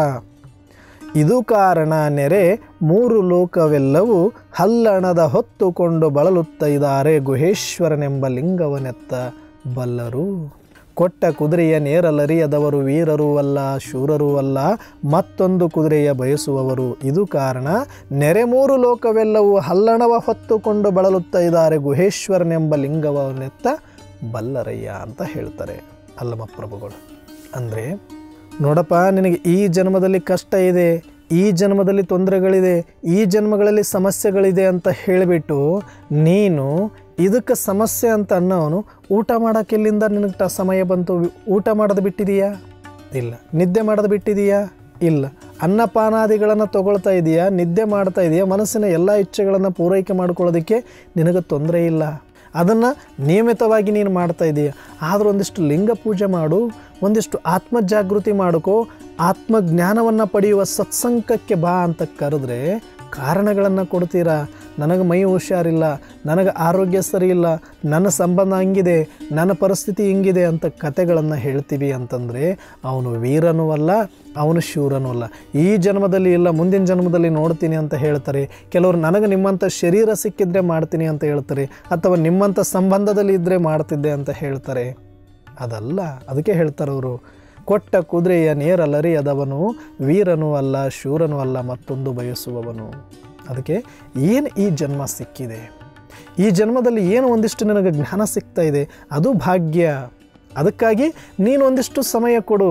ಇದು ಕಾರಣ ನೆರೆ ಮೂರು ಲೋಕವೆಲ್ಲವೂ ಹಲ್ಲಣದ ಹೊತ್ತುಕೊಂಡು ಬಳಲುತ್ತ ಇದ್ದಾರೆ ಗುಹೇಶ್ವರನೆಂಬ ಲಿಂಗವನೆತ್ತ ಬಲ್ಲರು ಕೊಟ್ಟ ಕುದುರೆಯ ನೇರಲರಿಯದವರು ವೀರರೂ ಅಲ್ಲ ಶೂರರೂ ಅಲ್ಲ ಮತ್ತೊಂದು ಕುದುರೆಯ ಬಯಸುವವರು ಇದು ಕಾರಣ ನೆರೆ ಮೂರು ಲೋಕವೆಲ್ಲವೂ ಹಲ್ಲಣವ ಹೊತ್ತುಕೊಂಡು ಬಳಲುತ್ತ ಇದ್ದಾರೆ ಗುಹೇಶ್ವರನೆಂಬ ಲಿಂಗವನೆತ್ತ ಬಲ್ಲರಯ್ಯ ಅಂತ ಹೇಳ್ತಾರೆ ಅಲ್ಲಮ ಪ್ರಭುಗಳು ಅಂದರೆ ನೋಡಪ್ಪ ನಿನಗೆ ಈ ಜನ್ಮದಲ್ಲಿ ಕಷ್ಟ ಇದೆ ಈ ಜನ್ಮದಲ್ಲಿ ತೊಂದರೆಗಳಿದೆ ಈ ಜನ್ಮಗಳಲ್ಲಿ ಸಮಸ್ಯೆಗಳಿದೆ ಅಂತ ಹೇಳಿಬಿಟ್ಟು ನೀನು ಇದಕ್ಕೆ ಸಮಸ್ಯೆ ಅಂತ ಅನ್ನೋನು ಊಟ ಮಾಡೋಕೆ ಎಲ್ಲಿಂದ ನಿನಗೆ ಟ ಸಮಯ ಬಂತು ಊಟ ಮಾಡೋದು ಬಿಟ್ಟಿದೀಯಾ ಇಲ್ಲ ನಿದ್ದೆ ಮಾಡೋದು ಬಿಟ್ಟಿದೀಯಾ ಇಲ್ಲ ಅನ್ನಪಾನಾದಿಗಳನ್ನು ತಗೊಳ್ತಾ ಇದೆಯಾ ನಿದ್ದೆ ಮಾಡ್ತಾ ಇದೆಯಾ ಮನಸ್ಸಿನ ಎಲ್ಲ ಇಚ್ಛೆಗಳನ್ನು ಪೂರೈಕೆ ಮಾಡ್ಕೊಳ್ಳೋದಕ್ಕೆ ನಿನಗೆ ತೊಂದರೆ ಇಲ್ಲ ಅದನ್ನು ನಿಯಮಿತವಾಗಿ ನೀನು ಮಾಡ್ತಾ ಇದೀಯ ಆದರೂ ಒಂದಿಷ್ಟು ಲಿಂಗ ಪೂಜೆ ಮಾಡು ಒಂದಿಷ್ಟು ಆತ್ಮ ಜಾಗೃತಿ ಮಾಡ್ಕೋ ಆತ್ಮಜ್ಞಾನವನ್ನು ಪಡೆಯುವ ಸತ್ಸಂಗಕ್ಕೆ ಬಾ ಅಂತ ಕರೆದ್ರೆ ಕಾರಣಗಳನ್ನು ಕೊಡ್ತೀರಾ ನನಗೆ ಮೈ ಹುಷಾರಿಲ್ಲ ನನಗೆ ಆರೋಗ್ಯ ಸರಿ ಇಲ್ಲ ನನ್ನ ಸಂಬಂಧ ಹಂಗಿದೆ ನನ್ನ ಪರಿಸ್ಥಿತಿ ಹಿಂಗಿದೆ ಅಂತ ಕತೆಗಳನ್ನು ಹೇಳ್ತೀವಿ ಅಂತಂದರೆ ಅವನು ವೀರನೂ ಅಲ್ಲ ಅವನು ಶೂರನೂ ಅಲ್ಲ ಈ ಜನ್ಮದಲ್ಲಿ ಇಲ್ಲ ಮುಂದಿನ ಜನ್ಮದಲ್ಲಿ ನೋಡ್ತೀನಿ ಅಂತ ಹೇಳ್ತಾರೆ ಕೆಲವರು ನನಗೆ ನಿಮ್ಮಂಥ ಶರೀರ ಸಿಕ್ಕಿದ್ರೆ ಮಾಡ್ತೀನಿ ಅಂತ ಹೇಳ್ತಾರೆ ಅಥವಾ ನಿಮ್ಮಂಥ ಸಂಬಂಧದಲ್ಲಿ ಇದ್ದರೆ ಮಾಡ್ತಿದ್ದೆ ಅಂತ ಹೇಳ್ತಾರೆ ಅದಲ್ಲ ಅದಕ್ಕೆ ಹೇಳ್ತಾರೆ ಅವರು ಕೊಟ್ಟ ಕುದುರೆಯ ನೇರಲರಿಯದವನು ವೀರನೂ ಅಲ್ಲ ಶೂರನೂ ಅಲ್ಲ ಮತ್ತೊಂದು ಬಯಸುವವನು ಅದಕ್ಕೆ ಏನು ಈ ಜನ್ಮ ಸಿಕ್ಕಿದೆ ಈ ಜನ್ಮದಲ್ಲಿ ಏನು ಒಂದಿಷ್ಟು ನನಗೆ ಜ್ಞಾನ ಸಿಗ್ತಾ ಇದೆ ಅದು ಭಾಗ್ಯ ಅದಕ್ಕಾಗಿ ನೀನು ಒಂದಿಷ್ಟು ಸಮಯ ಕೊಡು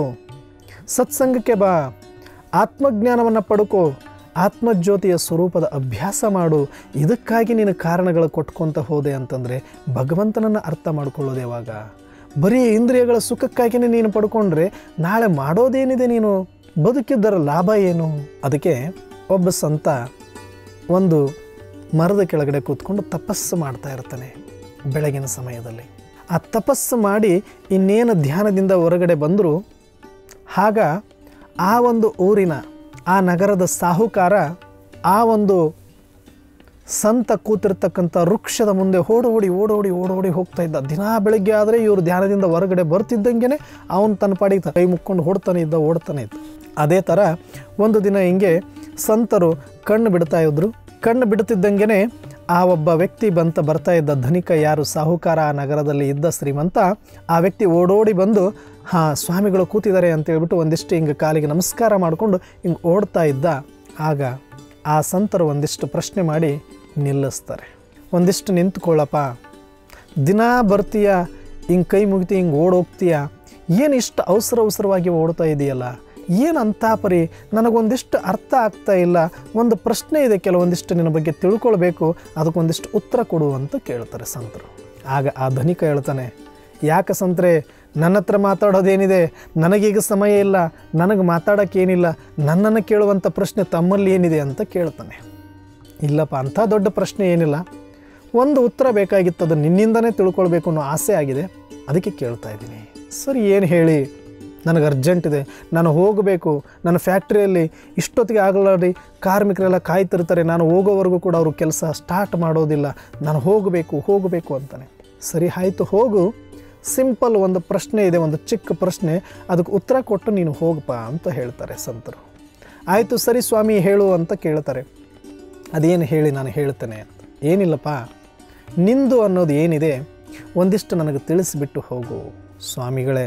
ಸತ್ಸಂಗಕ್ಕೆ ಬಾ ಆತ್ಮಜ್ಞಾನವನ್ನು ಪಡ್ಕೋ ಆತ್ಮಜ್ಯೋತಿಯ ಸ್ವರೂಪದ ಅಭ್ಯಾಸ ಮಾಡು ಇದಕ್ಕಾಗಿ ನೀನು ಕಾರಣಗಳು ಕೊಟ್ಕೊತ ಹೋದೆ ಅಂತಂದರೆ ಭಗವಂತನನ್ನು ಅರ್ಥ ಮಾಡ್ಕೊಳ್ಳೋದು ಯಾವಾಗ ಬರೀ ಇಂದ್ರಿಯಗಳ ಸುಖಕ್ಕಾಗಿಯೇ ನೀನು ಪಡ್ಕೊಂಡ್ರೆ ನಾಳೆ ಮಾಡೋದೇನಿದೆ ನೀನು ಬದುಕಿದ್ದರ ಲಾಭ ಏನು ಅದಕ್ಕೆ ಒಬ್ಬ ಸಂತ ಒಂದು ಮರದ ಕೆಳಗಡೆ ಕೂತ್ಕೊಂಡು ತಪಸ್ಸು ಮಾಡ್ತಾ ಇರ್ತಾನೆ ಬೆಳಗಿನ ಸಮಯದಲ್ಲಿ ಆ ತಪಸ್ಸು ಮಾಡಿ ಇನ್ನೇನು ಧ್ಯಾನದಿಂದ ಹೊರಗಡೆ ಬಂದರು ಆಗ ಆ ಒಂದು ಊರಿನ ಆ ನಗರದ ಸಾಹುಕಾರ ಆ ಒಂದು ಸಂತ ಕೂತಿರ್ತಕ್ಕಂಥ ವೃಕ್ಷದ ಮುಂದೆ ಓಡೋಡಿ ಓಡೋಡಿ ಓಡೋಡಿ ಹೋಗ್ತಾ ಇದ್ದ ದಿನಾ ಬೆಳಗ್ಗೆ ಆದರೆ ಇವರು ಧ್ಯಾನದಿಂದ ಹೊರಗಡೆ ಬರ್ತಿದ್ದಂಗೆ ಅವನು ತನ್ನ ಪಾಡಿಗೆ ಕೈ ಮುಕ್ಕೊಂಡು ಓಡ್ತಾನೆ ಇದ್ದ ಓಡ್ತಾನೆ ಇದ್ದ ಅದೇ ಥರ ಒಂದು ದಿನ ಹಿಂಗೆ ಸಂತರು ಕಣ್ಣು ಬಿಡ್ತಾ ಇದ್ರು ಕಣ್ಣು ಬಿಡ್ತಿದ್ದಂಗೆ ಆ ಒಬ್ಬ ವ್ಯಕ್ತಿ ಬಂತ ಬರ್ತಾ ಇದ್ದ ಧನಿಕ ಯಾರು ಸಾಹುಕಾರ ಆ ನಗರದಲ್ಲಿ ಇದ್ದ ಶ್ರೀಮಂತ ಆ ವ್ಯಕ್ತಿ ಓಡೋಡಿ ಬಂದು ಹಾಂ ಸ್ವಾಮಿಗಳು ಕೂತಿದ್ದಾರೆ ಅಂತ ಹೇಳ್ಬಿಟ್ಟು ಒಂದಿಷ್ಟು ಹಿಂಗೆ ಕಾಲಿಗೆ ನಮಸ್ಕಾರ ಮಾಡಿಕೊಂಡು ಹಿಂಗೆ ಓಡ್ತಾ ಇದ್ದ ಆಗ ಆ ಸಂತರು ಒಂದಿಷ್ಟು ಪ್ರಶ್ನೆ ಮಾಡಿ ನಿಲ್ಲಿಸ್ತಾರೆ ಒಂದಿಷ್ಟು ನಿಂತ್ಕೊಳ್ಳಪ್ಪ ದಿನ ಬರ್ತೀಯ ಹಿಂಗೆ ಕೈ ಮುಗಿತಿ ಹಿಂಗೆ ಓಡೋಗ್ತೀಯ ಏನು ಇಷ್ಟು ಅವಸರ ಅವಸರವಾಗಿ ಓಡ್ತಾ ಇದೆಯಲ್ಲ ಏನು ಅಂತ ಪರಿ ನನಗೊಂದಿಷ್ಟು ಅರ್ಥ ಆಗ್ತಾ ಇಲ್ಲ ಒಂದು ಪ್ರಶ್ನೆ ಇದೆ ಕೆಲವೊಂದಿಷ್ಟು ನಿನ್ನ ಬಗ್ಗೆ ತಿಳ್ಕೊಳ್ಬೇಕು ಅದಕ್ಕೊಂದಿಷ್ಟು ಉತ್ತರ ಕೊಡು ಅಂತ ಕೇಳ್ತಾರೆ ಸಂತರು ಆಗ ಆ ಧನಿಕ ಹೇಳ್ತಾನೆ ಯಾಕೆ ಸಂತ್ರೆ ನನ್ನ ಹತ್ರ ಮಾತಾಡೋದೇನಿದೆ ನನಗೀಗ ಸಮಯ ಇಲ್ಲ ನನಗೆ ಮಾತಾಡೋಕ್ಕೇನಿಲ್ಲ ನನ್ನನ್ನು ಕೇಳುವಂಥ ಪ್ರಶ್ನೆ ತಮ್ಮಲ್ಲಿ ಏನಿದೆ ಅಂತ ಕೇಳ್ತಾನೆ ಇಲ್ಲಪ್ಪ ಅಂಥ ದೊಡ್ಡ ಪ್ರಶ್ನೆ ಏನಿಲ್ಲ ಒಂದು ಉತ್ತರ ಬೇಕಾಗಿತ್ತು ಅದು ನಿನ್ನಿಂದನೇ ತಿಳ್ಕೊಳ್ಬೇಕು ಅನ್ನೋ ಆಸೆ ಆಗಿದೆ ಅದಕ್ಕೆ ಕೇಳ್ತಾ ಇದ್ದೀನಿ ಸರಿ ಏನು ಹೇಳಿ ನನಗೆ ಅರ್ಜೆಂಟ್ ಇದೆ ನಾನು ಹೋಗಬೇಕು ನನ್ನ ಫ್ಯಾಕ್ಟ್ರಿಯಲ್ಲಿ ಇಷ್ಟೊತ್ತಿಗೆ ಆಗಲಾರಿ ಕಾರ್ಮಿಕರೆಲ್ಲ ಕಾಯ್ತಿರ್ತಾರೆ ನಾನು ಹೋಗೋವರೆಗೂ ಕೂಡ ಅವರು ಕೆಲಸ ಸ್ಟಾರ್ಟ್ ಮಾಡೋದಿಲ್ಲ ನಾನು ಹೋಗಬೇಕು ಹೋಗಬೇಕು ಅಂತಾನೆ ಸರಿ ಆಯಿತು ಹೋಗು ಸಿಂಪಲ್ ಒಂದು ಪ್ರಶ್ನೆ ಇದೆ ಒಂದು ಚಿಕ್ಕ ಪ್ರಶ್ನೆ ಅದಕ್ಕೆ ಉತ್ತರ ಕೊಟ್ಟು ನೀನು ಹೋಗಪ್ಪ ಅಂತ ಹೇಳ್ತಾರೆ ಸಂತರು ಆಯಿತು ಸರಿ ಸ್ವಾಮಿ ಹೇಳು ಅಂತ ಕೇಳ್ತಾರೆ ಅದೇನು ಹೇಳಿ ನಾನು ಹೇಳ್ತೇನೆ ಅಂತ ಏನಿಲ್ಲಪ್ಪ ನಿಂದು ಅನ್ನೋದು ಏನಿದೆ ಒಂದಿಷ್ಟು ನನಗೆ ತಿಳಿಸ್ಬಿಟ್ಟು ಹೋಗು ಸ್ವಾಮಿಗಳೇ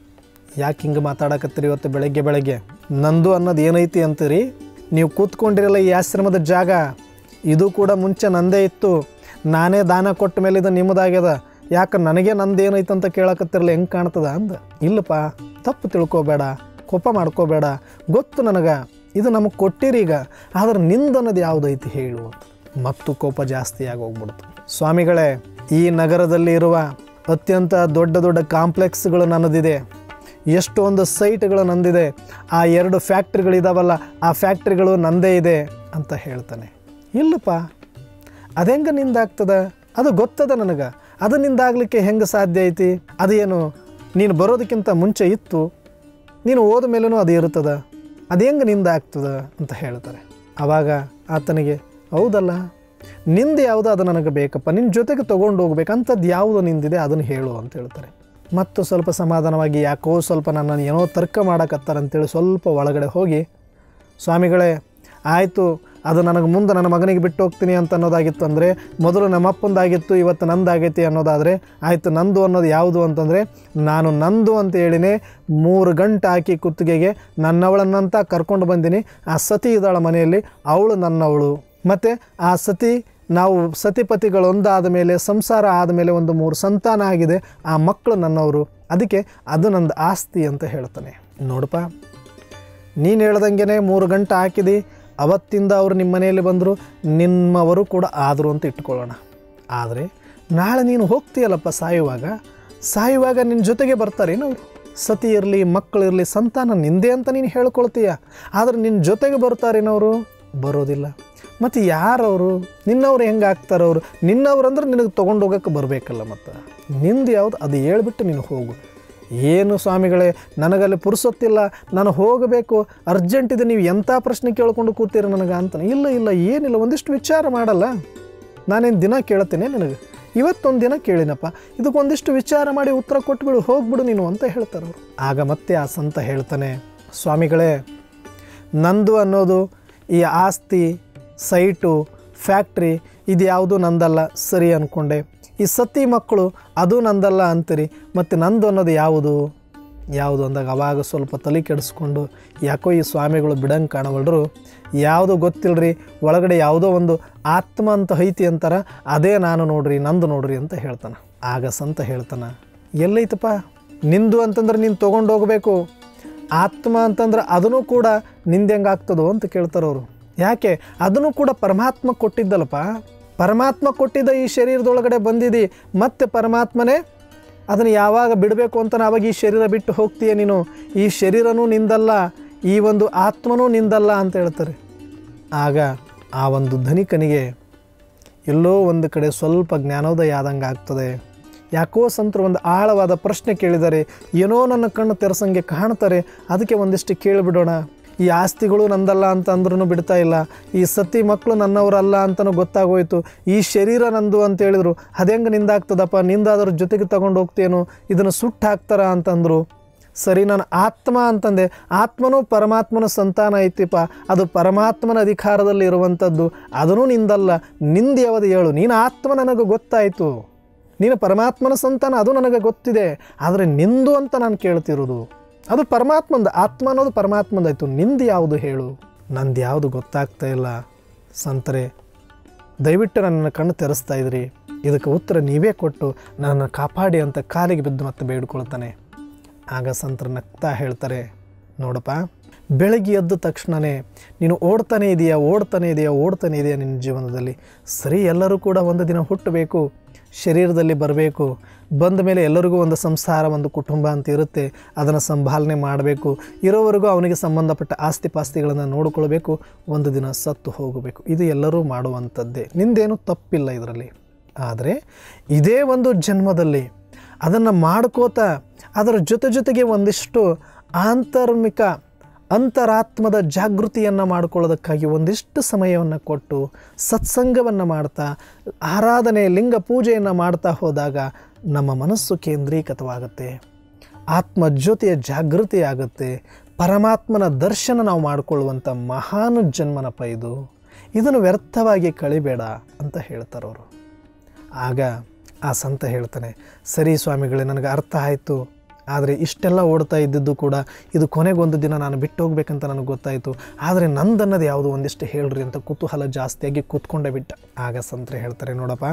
ಯಾಕೆ ಹಿಂಗೆ ಮಾತಾಡಕತ್ತೀರಿ ಇವತ್ತು ಬೆಳಗ್ಗೆ ಬೆಳಗ್ಗೆ ನಂದು ಅನ್ನೋದು ಏನೈತಿ ಅಂತೀರಿ ನೀವು ಕೂತ್ಕೊಂಡಿರಲ್ಲ ಈ ಆಶ್ರಮದ ಜಾಗ ಇದು ಕೂಡ ಮುಂಚೆ ನಂದೇ ಇತ್ತು ನಾನೇ ದಾನ ಕೊಟ್ಟ ಮೇಲೆ ಇದು ನಿಮ್ಮದಾಗ್ಯದ ಯಾಕೆ ನನಗೆ ನಂದು ಏನೈತೆ ಅಂತ ಕೇಳಕತ್ತಿರಲ್ಲ ಹೆಂಗೆ ಕಾಣ್ತದ ಅಂದ ಇಲ್ಲಪ್ಪ ತಪ್ಪು ತಿಳ್ಕೊಬೇಡ ಕೋಪ ಮಾಡ್ಕೋಬೇಡ ಗೊತ್ತು ನನಗೆ ಇದು ನಮಗೆ ಕೊಟ್ಟಿರಿ ಈಗ ಆದ್ರೆ ನಿಂದು ಅನ್ನೋದು ಯಾವುದೈತಿ ಹೇಳು ಅಂತ ಮತ್ತು ಕೋಪ ಜಾಸ್ತಿ ಆಗಿ ಹೋಗ್ಬಿಡ್ತು ಸ್ವಾಮಿಗಳೇ ಈ ನಗರದಲ್ಲಿ ಇರುವ ಅತ್ಯಂತ ದೊಡ್ಡ ದೊಡ್ಡ ಕಾಂಪ್ಲೆಕ್ಸ್ಗಳು ನನ್ನದಿದೆ ಎಷ್ಟೊಂದು ಸೈಟ್ಗಳು ನಂದಿದೆ ಆ ಎರಡು ಫ್ಯಾಕ್ಟ್ರಿಗಳಿದಾವಲ್ಲ ಆ ಫ್ಯಾಕ್ಟ್ರಿಗಳು ನಂದೇ ಇದೆ ಅಂತ ಹೇಳ್ತಾನೆ ಇಲ್ಲಪ್ಪ ಅದೆಂಗೆ ನಿಂದಾಗ್ತದ ಅದು ಗೊತ್ತದ ನನಗೆ ಅದು ನಿಂದಾಗಲಿಕ್ಕೆ ಹೆಂಗೆ ಸಾಧ್ಯ ಐತಿ ಅದೇನು ನೀನು ಬರೋದಕ್ಕಿಂತ ಮುಂಚೆ ಇತ್ತು ನೀನು ಹೋದ ಮೇಲೂ ಅದು ಇರ್ತದ ಅದು ಹೆಂಗೆ ನಿಂದ ಆಗ್ತದ ಅಂತ ಹೇಳ್ತಾರೆ ಆವಾಗ ಆತನಿಗೆ ಹೌದಲ್ಲ ನಿಂದು ಯಾವುದು ಅದು ನನಗೆ ಬೇಕಪ್ಪ ನಿನ್ನ ಜೊತೆಗೆ ತೊಗೊಂಡು ಹೋಗ್ಬೇಕು ಅಂಥದ್ದು ಯಾವುದು ನಿಂದಿದೆ ಅದನ್ನು ಹೇಳು ಅಂತ ಹೇಳ್ತಾರೆ ಮತ್ತು ಸ್ವಲ್ಪ ಸಮಾಧಾನವಾಗಿ ಯಾಕೋ ಸ್ವಲ್ಪ ನನ್ನನ್ನು ಏನೋ ತರ್ಕ ಮಾಡಕತ್ತಾರೆ ಅಂತೇಳಿ ಸ್ವಲ್ಪ ಒಳಗಡೆ ಹೋಗಿ ಸ್ವಾಮಿಗಳೇ ಆಯಿತು ಅದು ನನಗೆ ಮುಂದೆ ನನ್ನ ಮಗನಿಗೆ ಬಿಟ್ಟು ಹೋಗ್ತೀನಿ ಅಂತ ಅನ್ನೋದಾಗಿತ್ತು ಅಂದರೆ ಮೊದಲು ನಮ್ಮ ಅಪ್ಪಂದಾಗಿತ್ತು ಇವತ್ತು ನಂದಾಗೈತಿ ಅನ್ನೋದಾದರೆ ಆಯಿತು ನಂದು ಅನ್ನೋದು ಯಾವುದು ಅಂತಂದರೆ ನಾನು ನಂದು ಅಂತ ಹೇಳಿನೇ ಮೂರು ಗಂಟೆ ಹಾಕಿ ಕುತ್ತಿಗೆಗೆ ನನ್ನವಳನ್ನಂತ ಕರ್ಕೊಂಡು ಬಂದೀನಿ ಆ ಸತಿ ಇದ್ದಾಳ ಮನೆಯಲ್ಲಿ ಅವಳು ನನ್ನವಳು ಮತ್ತು ಆ ಸತಿ ನಾವು ಸತಿಪತಿಗಳು ಒಂದಾದ ಮೇಲೆ ಸಂಸಾರ ಆದಮೇಲೆ ಒಂದು ಮೂರು ಸಂತಾನ ಆಗಿದೆ ಆ ಮಕ್ಕಳು ನನ್ನವರು ಅದಕ್ಕೆ ಅದು ನಂದು ಆಸ್ತಿ ಅಂತ ಹೇಳ್ತಾನೆ ನೋಡಪ್ಪ ನೀನು ಹೇಳ್ದಂಗೆ ಮೂರು ಗಂಟೆ ಹಾಕಿದಿ ಅವತ್ತಿಂದ ಅವರು ನಿಮ್ಮ ಮನೆಯಲ್ಲಿ ಬಂದರು ನಿಮ್ಮವರು ಕೂಡ ಆದರು ಅಂತ ಇಟ್ಕೊಳ್ಳೋಣ ಆದರೆ ನಾಳೆ ನೀನು ಹೋಗ್ತೀಯಲ್ಲಪ್ಪ ಸಾಯುವಾಗ ಸಾಯುವಾಗ ನಿನ್ನ ಜೊತೆಗೆ ಬರ್ತಾರೇನು ಅವರು ಸತಿ ಇರಲಿ ಮಕ್ಕಳಿರಲಿ ಸಂತಾನ ನಿಂದೆ ಅಂತ ನೀನು ಹೇಳ್ಕೊಳ್ತೀಯ ಆದರೆ ನಿನ್ನ ಜೊತೆಗೆ ಬರ್ತಾರೇನವರು ಬರೋದಿಲ್ಲ ಮತ್ತು ಯಾರವರು ನಿನ್ನವ್ರು ಹೆಂಗೆ ಆಗ್ತಾರವ್ರು ನಿನ್ನವ್ರು ಅಂದ್ರೆ ನಿನಗೆ ತೊಗೊಂಡು ಹೋಗೋಕ್ಕೆ ಬರಬೇಕಲ್ಲ ಮತ್ತು ನಿಂದು ಯಾವುದು ಅದು ಹೇಳ್ಬಿಟ್ಟು ನೀನು ಹೋಗು ಏನು ಸ್ವಾಮಿಗಳೇ ನನಗಲ್ಲಿ ಪುರುಸೊತ್ತಿಲ್ಲ ನಾನು ಹೋಗಬೇಕು ಅರ್ಜೆಂಟ್ ಇದೆ ನೀವು ಎಂಥ ಪ್ರಶ್ನೆ ಕೇಳ್ಕೊಂಡು ಕೂತೀರ ನನಗೆ ಅಂತಾನೆ ಇಲ್ಲ ಇಲ್ಲ ಏನಿಲ್ಲ ಒಂದಿಷ್ಟು ವಿಚಾರ ಮಾಡಲ್ಲ ನಾನೇನು ದಿನ ಕೇಳ್ತೇನೆ ನನಗೆ ಇವತ್ತೊಂದು ದಿನ ಕೇಳಿನಪ್ಪ ಇದಕ್ಕೊಂದಿಷ್ಟು ವಿಚಾರ ಮಾಡಿ ಉತ್ತರ ಕೊಟ್ಬಿಡು ಹೋಗ್ಬಿಡು ನೀನು ಅಂತ ಹೇಳ್ತಾರೆ ಅವರು ಆಗ ಮತ್ತೆ ಆ ಸಂತ ಹೇಳ್ತಾನೆ ಸ್ವಾಮಿಗಳೇ ನಂದು ಅನ್ನೋದು ಈ ಆಸ್ತಿ ಸೈಟು ಫ್ಯಾಕ್ಟ್ರಿ ಇದು ಯಾವುದು ನಂದಲ್ಲ ಸರಿ ಅಂದ್ಕೊಂಡೆ ಈ ಸತಿ ಮಕ್ಕಳು ಅದು ನಂದಲ್ಲ ಅಂತೀರಿ ಮತ್ತು ನಂದು ಅನ್ನೋದು ಯಾವುದು ಯಾವುದು ಅಂದಾಗ ಅವಾಗ ಸ್ವಲ್ಪ ತಲೆ ಕೆಡಿಸ್ಕೊಂಡು ಯಾಕೋ ಈ ಸ್ವಾಮಿಗಳು ಬಿಡಂಗೆ ಕಾಣವಲ್ರು ಯಾವುದು ಗೊತ್ತಿಲ್ಲರಿ ಒಳಗಡೆ ಯಾವುದೋ ಒಂದು ಆತ್ಮ ಅಂತ ಐತಿ ಅಂತಾರ ಅದೇ ನಾನು ನೋಡ್ರಿ ನಂದು ನೋಡ್ರಿ ಅಂತ ಹೇಳ್ತಾನೆ ಆಗ ಸಂತ ಹೇಳ್ತಾನೆ ಎಲ್ಲೈತಪ್ಪ ನಿಂದು ಅಂತಂದ್ರೆ ನೀನು ತೊಗೊಂಡು ಹೋಗಬೇಕು ಆತ್ಮ ಅಂತಂದ್ರೆ ಅದನ್ನು ಕೂಡ ನಿಂದೆ ಹೆಂಗೆ ಆಗ್ತದೋ ಅಂತ ಕೇಳ್ತಾರೆ ಅವರು ಯಾಕೆ ಅದನ್ನು ಕೂಡ ಪರಮಾತ್ಮ ಕೊಟ್ಟಿದ್ದಲ್ಲಪ್ಪ ಪರಮಾತ್ಮ ಕೊಟ್ಟಿದ್ದ ಈ ಶರೀರದೊಳಗಡೆ ಬಂದಿದ್ದಿ ಮತ್ತೆ ಪರಮಾತ್ಮನೇ ಅದನ್ನು ಯಾವಾಗ ಬಿಡಬೇಕು ಅಂತ ಅವಾಗ ಈ ಶರೀರ ಬಿಟ್ಟು ಹೋಗ್ತೀಯ ನೀನು ಈ ಶರೀರನೂ ನಿಂದಲ್ಲ ಈ ಒಂದು ಆತ್ಮನೂ ನಿಂದಲ್ಲ ಅಂತ ಹೇಳ್ತಾರೆ ಆಗ ಆ ಒಂದು ಧನಿಕನಿಗೆ ಎಲ್ಲೋ ಒಂದು ಕಡೆ ಸ್ವಲ್ಪ ಜ್ಞಾನೋದಯ ಆದಂಗೆ ಆಗ್ತದೆ ಯಾಕೋ ಸಂತರು ಒಂದು ಆಳವಾದ ಪ್ರಶ್ನೆ ಕೇಳಿದ್ದಾರೆ ಏನೋ ನನ್ನ ಕಣ್ಣು ತೆರೆಸಂಗೆ ಕಾಣ್ತಾರೆ ಅದಕ್ಕೆ ಒಂದಿಷ್ಟು ಕೇಳಿಬಿಡೋಣ ಈ ಆಸ್ತಿಗಳು ನಂದಲ್ಲ ಅಂತ ಅಂದ್ರೂ ಬಿಡ್ತಾ ಇಲ್ಲ ಈ ಸತಿ ಮಕ್ಕಳು ನನ್ನವರಲ್ಲ ಅಂತಲೂ ಗೊತ್ತಾಗೋಯ್ತು ಈ ಶರೀರ ನಂದು ಅಂತ ಹೇಳಿದ್ರು ಅದೆಂಗೆ ನಿಂದಾಗ್ತದಪ್ಪ ನಿಂದಾದ್ರ ಜೊತೆಗೆ ತಗೊಂಡು ಹೋಗ್ತೇನೋ ಇದನ್ನು ಸುಟ್ಟು ಹಾಕ್ತಾರ ಅಂತಂದರು ಸರಿ ನಾನು ಆತ್ಮ ಅಂತಂದೆ ಆತ್ಮನೂ ಪರಮಾತ್ಮನ ಸಂತಾನ ಐತಿಪ್ಪ ಅದು ಪರಮಾತ್ಮನ ಅಧಿಕಾರದಲ್ಲಿ ಇರುವಂಥದ್ದು ಅದನ್ನೂ ನಿಂದಲ್ಲ ನಿಂದು ಯಾವುದು ಹೇಳು ನೀನು ಆತ್ಮ ನನಗೆ ಗೊತ್ತಾಯಿತು ನೀನು ಪರಮಾತ್ಮನ ಸಂತಾನ ಅದು ನನಗೆ ಗೊತ್ತಿದೆ ಆದರೆ ನಿಂದು ಅಂತ ನಾನು ಕೇಳ್ತಿರೋದು ಅದು ಪರಮಾತ್ಮಂದು ಆತ್ಮ ಅನ್ನೋದು ಪರಮಾತ್ಮಂದಾಯ್ತು ನಿಂದು ಯಾವುದು ಹೇಳು ನಂದು ಯಾವುದು ಗೊತ್ತಾಗ್ತಾ ಇಲ್ಲ ಸಂತರೆ ದಯವಿಟ್ಟು ನನ್ನ ಕಣ್ಣು ತೆರೆಸ್ತಾ ಇದ್ರಿ ಇದಕ್ಕೆ ಉತ್ತರ ನೀವೇ ಕೊಟ್ಟು ನನ್ನನ್ನು ಕಾಪಾಡಿ ಅಂತ ಕಾಲಿಗೆ ಬಿದ್ದು ಮತ್ತೆ ಬೇಡ್ಕೊಳ್ತಾನೆ ಆಗ ಸಂತರು ನಗ್ತಾ ಹೇಳ್ತಾರೆ ನೋಡಪ್ಪ ಬೆಳಗ್ಗೆ ಎದ್ದ ತಕ್ಷಣವೇ ನೀನು ಓಡ್ತಾನೆ ಇದೆಯಾ ಓಡ್ತಾನೆ ಇದೆಯಾ ಓಡ್ತಾನೆ ಇದೆಯಾ ನಿನ್ನ ಜೀವನದಲ್ಲಿ ಸರಿ ಎಲ್ಲರೂ ಕೂಡ ಒಂದು ದಿನ ಹುಟ್ಟಬೇಕು ಶರೀರದಲ್ಲಿ ಬರಬೇಕು ಬಂದ ಮೇಲೆ ಎಲ್ಲರಿಗೂ ಒಂದು ಸಂಸಾರ ಒಂದು ಕುಟುಂಬ ಅಂತ ಇರುತ್ತೆ ಅದನ್ನು ಸಂಭಾಲನೆ ಮಾಡಬೇಕು ಇರೋವರೆಗೂ ಅವನಿಗೆ ಸಂಬಂಧಪಟ್ಟ ಆಸ್ತಿ ಪಾಸ್ತಿಗಳನ್ನು ನೋಡಿಕೊಳ್ಬೇಕು ಒಂದು ದಿನ ಸತ್ತು ಹೋಗಬೇಕು ಇದು ಎಲ್ಲರೂ ಮಾಡುವಂಥದ್ದೇ ನಿಂದೇನು ತಪ್ಪಿಲ್ಲ ಇದರಲ್ಲಿ ಆದರೆ ಇದೇ ಒಂದು ಜನ್ಮದಲ್ಲಿ ಅದನ್ನು ಮಾಡ್ಕೋತಾ ಅದರ ಜೊತೆ ಜೊತೆಗೆ ಒಂದಿಷ್ಟು ಆಂತರ್ಮಿಕ ಅಂತರಾತ್ಮದ ಜಾಗೃತಿಯನ್ನು ಮಾಡಿಕೊಳ್ಳೋದಕ್ಕಾಗಿ ಒಂದಿಷ್ಟು ಸಮಯವನ್ನು ಕೊಟ್ಟು ಸತ್ಸಂಗವನ್ನು ಮಾಡ್ತಾ ಆರಾಧನೆ ಲಿಂಗ ಪೂಜೆಯನ್ನು ಮಾಡ್ತಾ ಹೋದಾಗ ನಮ್ಮ ಮನಸ್ಸು ಕೇಂದ್ರೀಕೃತವಾಗುತ್ತೆ ಆತ್ಮಜ್ಯೋತಿಯ ಜಾಗೃತಿ ಆಗುತ್ತೆ ಪರಮಾತ್ಮನ ದರ್ಶನ ನಾವು ಮಾಡಿಕೊಳ್ಳುವಂಥ ಮಹಾನ್ ಜನ್ಮನಪ್ಪ ಇದು ಇದನ್ನು ವ್ಯರ್ಥವಾಗಿ ಕಳಿಬೇಡ ಅಂತ ಹೇಳ್ತಾರವರು ಆಗ ಆ ಸಂತ ಹೇಳ್ತಾನೆ ಸರಿ ಸ್ವಾಮಿಗಳೇ ನನಗೆ ಅರ್ಥ ಆಯಿತು ಆದರೆ ಇಷ್ಟೆಲ್ಲ ಓಡ್ತಾ ಇದ್ದಿದ್ದು ಕೂಡ ಇದು ಕೊನೆಗೊಂದು ದಿನ ನಾನು ಬಿಟ್ಟು ಹೋಗ್ಬೇಕಂತ ನನಗೆ ಗೊತ್ತಾಯಿತು ಆದರೆ ನಂದನ್ನದು ಯಾವುದು ಒಂದಿಷ್ಟು ಹೇಳ್ರಿ ಅಂತ ಕುತೂಹಲ ಜಾಸ್ತಿಯಾಗಿ ಕೂತ್ಕೊಂಡೇ ಬಿಟ್ಟ ಆಗ ಸಂತರೆ ಹೇಳ್ತಾರೆ ನೋಡಪ್ಪ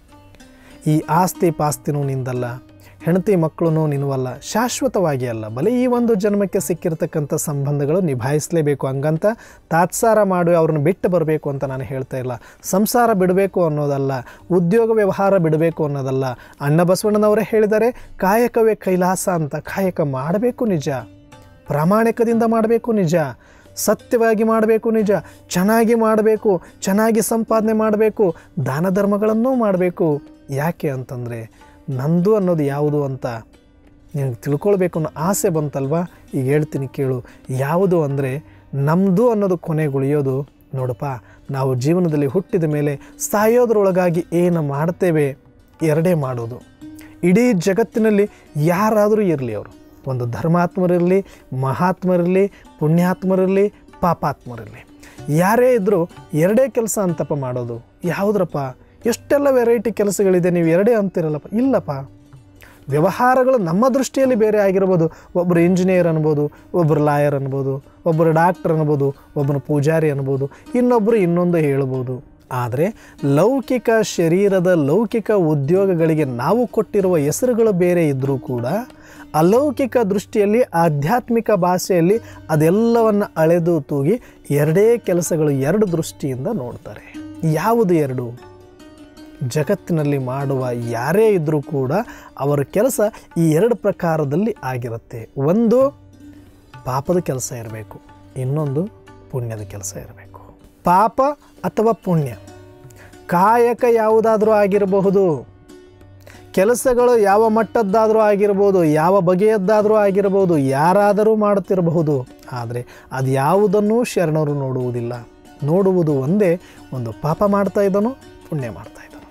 ಈ ಆಸ್ತಿ ಪಾಸ್ತಿನೂ ನಿಂದಲ್ಲ ಹೆಂಡತಿ ಮಕ್ಕಳು ನಿನ್ವಲ್ಲ ಶಾಶ್ವತವಾಗಿ ಅಲ್ಲ ಬಲೆ ಈ ಒಂದು ಜನ್ಮಕ್ಕೆ ಸಿಕ್ಕಿರ್ತಕ್ಕಂಥ ಸಂಬಂಧಗಳು ನಿಭಾಯಿಸಲೇಬೇಕು ಹಂಗಂತ ತಾತ್ಸಾರ ಮಾಡಿ ಅವ್ರನ್ನ ಬಿಟ್ಟು ಬರಬೇಕು ಅಂತ ನಾನು ಹೇಳ್ತಾ ಇಲ್ಲ ಸಂಸಾರ ಬಿಡಬೇಕು ಅನ್ನೋದಲ್ಲ ಉದ್ಯೋಗ ವ್ಯವಹಾರ ಬಿಡಬೇಕು ಅನ್ನೋದಲ್ಲ ಅಣ್ಣ ಬಸವಣ್ಣನವರೇ ಹೇಳಿದ್ದಾರೆ ಕಾಯಕವೇ ಕೈಲಾಸ ಅಂತ ಕಾಯಕ ಮಾಡಬೇಕು ನಿಜ ಪ್ರಾಮಾಣಿಕದಿಂದ ಮಾಡಬೇಕು ನಿಜ ಸತ್ಯವಾಗಿ ಮಾಡಬೇಕು ನಿಜ ಚೆನ್ನಾಗಿ ಮಾಡಬೇಕು ಚೆನ್ನಾಗಿ ಸಂಪಾದನೆ ಮಾಡಬೇಕು ದಾನ ಧರ್ಮಗಳನ್ನೂ ಮಾಡಬೇಕು ಯಾಕೆ ಅಂತಂದರೆ ನಂದು ಅನ್ನೋದು ಯಾವುದು ಅಂತ ನಿನಗೆ ತಿಳ್ಕೊಳ್ಬೇಕು ಅನ್ನೋ ಆಸೆ ಬಂತಲ್ವಾ ಈಗ ಹೇಳ್ತೀನಿ ಕೇಳು ಯಾವುದು ಅಂದರೆ ನಮ್ಮದು ಅನ್ನೋದು ಕೊನೆಗುಳಿಯೋದು ನೋಡಪ್ಪ ನಾವು ಜೀವನದಲ್ಲಿ ಹುಟ್ಟಿದ ಮೇಲೆ ಸಾಯೋದ್ರೊಳಗಾಗಿ ಏನು ಮಾಡ್ತೇವೆ ಎರಡೇ ಮಾಡೋದು ಇಡೀ ಜಗತ್ತಿನಲ್ಲಿ ಯಾರಾದರೂ ಇರಲಿ ಅವರು ಒಂದು ಧರ್ಮಾತ್ಮರಿರಲಿ ಮಹಾತ್ಮರಿರಲಿ ಪುಣ್ಯಾತ್ಮರಿರಲಿ ಪಾಪಾತ್ಮರಿರಲಿ ಯಾರೇ ಇದ್ದರೂ ಎರಡೇ ಕೆಲಸ ಅಂತಪ್ಪ ಮಾಡೋದು ಯಾವುದ್ರಪ್ಪ ಎಷ್ಟೆಲ್ಲ ವೆರೈಟಿ ಕೆಲಸಗಳಿದೆ ನೀವು ಎರಡೇ ಅಂತಿರಲ್ಲಪ್ಪ ಇಲ್ಲಪ್ಪ ವ್ಯವಹಾರಗಳು ನಮ್ಮ ದೃಷ್ಟಿಯಲ್ಲಿ ಬೇರೆ ಆಗಿರ್ಬೋದು ಒಬ್ಬರು ಇಂಜಿನಿಯರ್ ಅನ್ಬೋದು ಒಬ್ಬರು ಲಾಯರ್ ಅನ್ಬೋದು ಒಬ್ಬರು ಡಾಕ್ಟರ್ ಅನ್ಬೋದು ಒಬ್ಬರು ಪೂಜಾರಿ ಅನ್ಬೋದು ಇನ್ನೊಬ್ಬರು ಇನ್ನೊಂದು ಹೇಳ್ಬೋದು ಆದರೆ ಲೌಕಿಕ ಶರೀರದ ಲೌಕಿಕ ಉದ್ಯೋಗಗಳಿಗೆ ನಾವು ಕೊಟ್ಟಿರುವ ಹೆಸರುಗಳು ಬೇರೆ ಇದ್ದರೂ ಕೂಡ ಅಲೌಕಿಕ ದೃಷ್ಟಿಯಲ್ಲಿ ಆಧ್ಯಾತ್ಮಿಕ ಭಾಷೆಯಲ್ಲಿ ಅದೆಲ್ಲವನ್ನು ಅಳೆದು ತೂಗಿ ಎರಡೇ ಕೆಲಸಗಳು ಎರಡು ದೃಷ್ಟಿಯಿಂದ ನೋಡ್ತಾರೆ ಯಾವುದು ಎರಡು ಜಗತ್ತಿನಲ್ಲಿ ಮಾಡುವ ಯಾರೇ ಇದ್ದರೂ ಕೂಡ ಅವರ ಕೆಲಸ ಈ ಎರಡು ಪ್ರಕಾರದಲ್ಲಿ ಆಗಿರುತ್ತೆ ಒಂದು ಪಾಪದ ಕೆಲಸ ಇರಬೇಕು ಇನ್ನೊಂದು ಪುಣ್ಯದ ಕೆಲಸ ಇರಬೇಕು ಪಾಪ ಅಥವಾ ಪುಣ್ಯ ಕಾಯಕ ಯಾವುದಾದ್ರೂ ಆಗಿರಬಹುದು ಕೆಲಸಗಳು ಯಾವ ಮಟ್ಟದ್ದಾದರೂ ಆಗಿರ್ಬೋದು ಯಾವ ಬಗೆಯದ್ದಾದರೂ ಆಗಿರ್ಬೋದು ಯಾರಾದರೂ ಮಾಡುತ್ತಿರಬಹುದು ಆದರೆ ಅದು ಯಾವುದನ್ನೂ ಶರಣರು ನೋಡುವುದಿಲ್ಲ ನೋಡುವುದು ಒಂದೇ ಒಂದು ಪಾಪ ಮಾಡ್ತಾ ಇದ್ದನು ಪುಣ್ಯ ಮಾಡ್ತಾ ಇದ್ದನು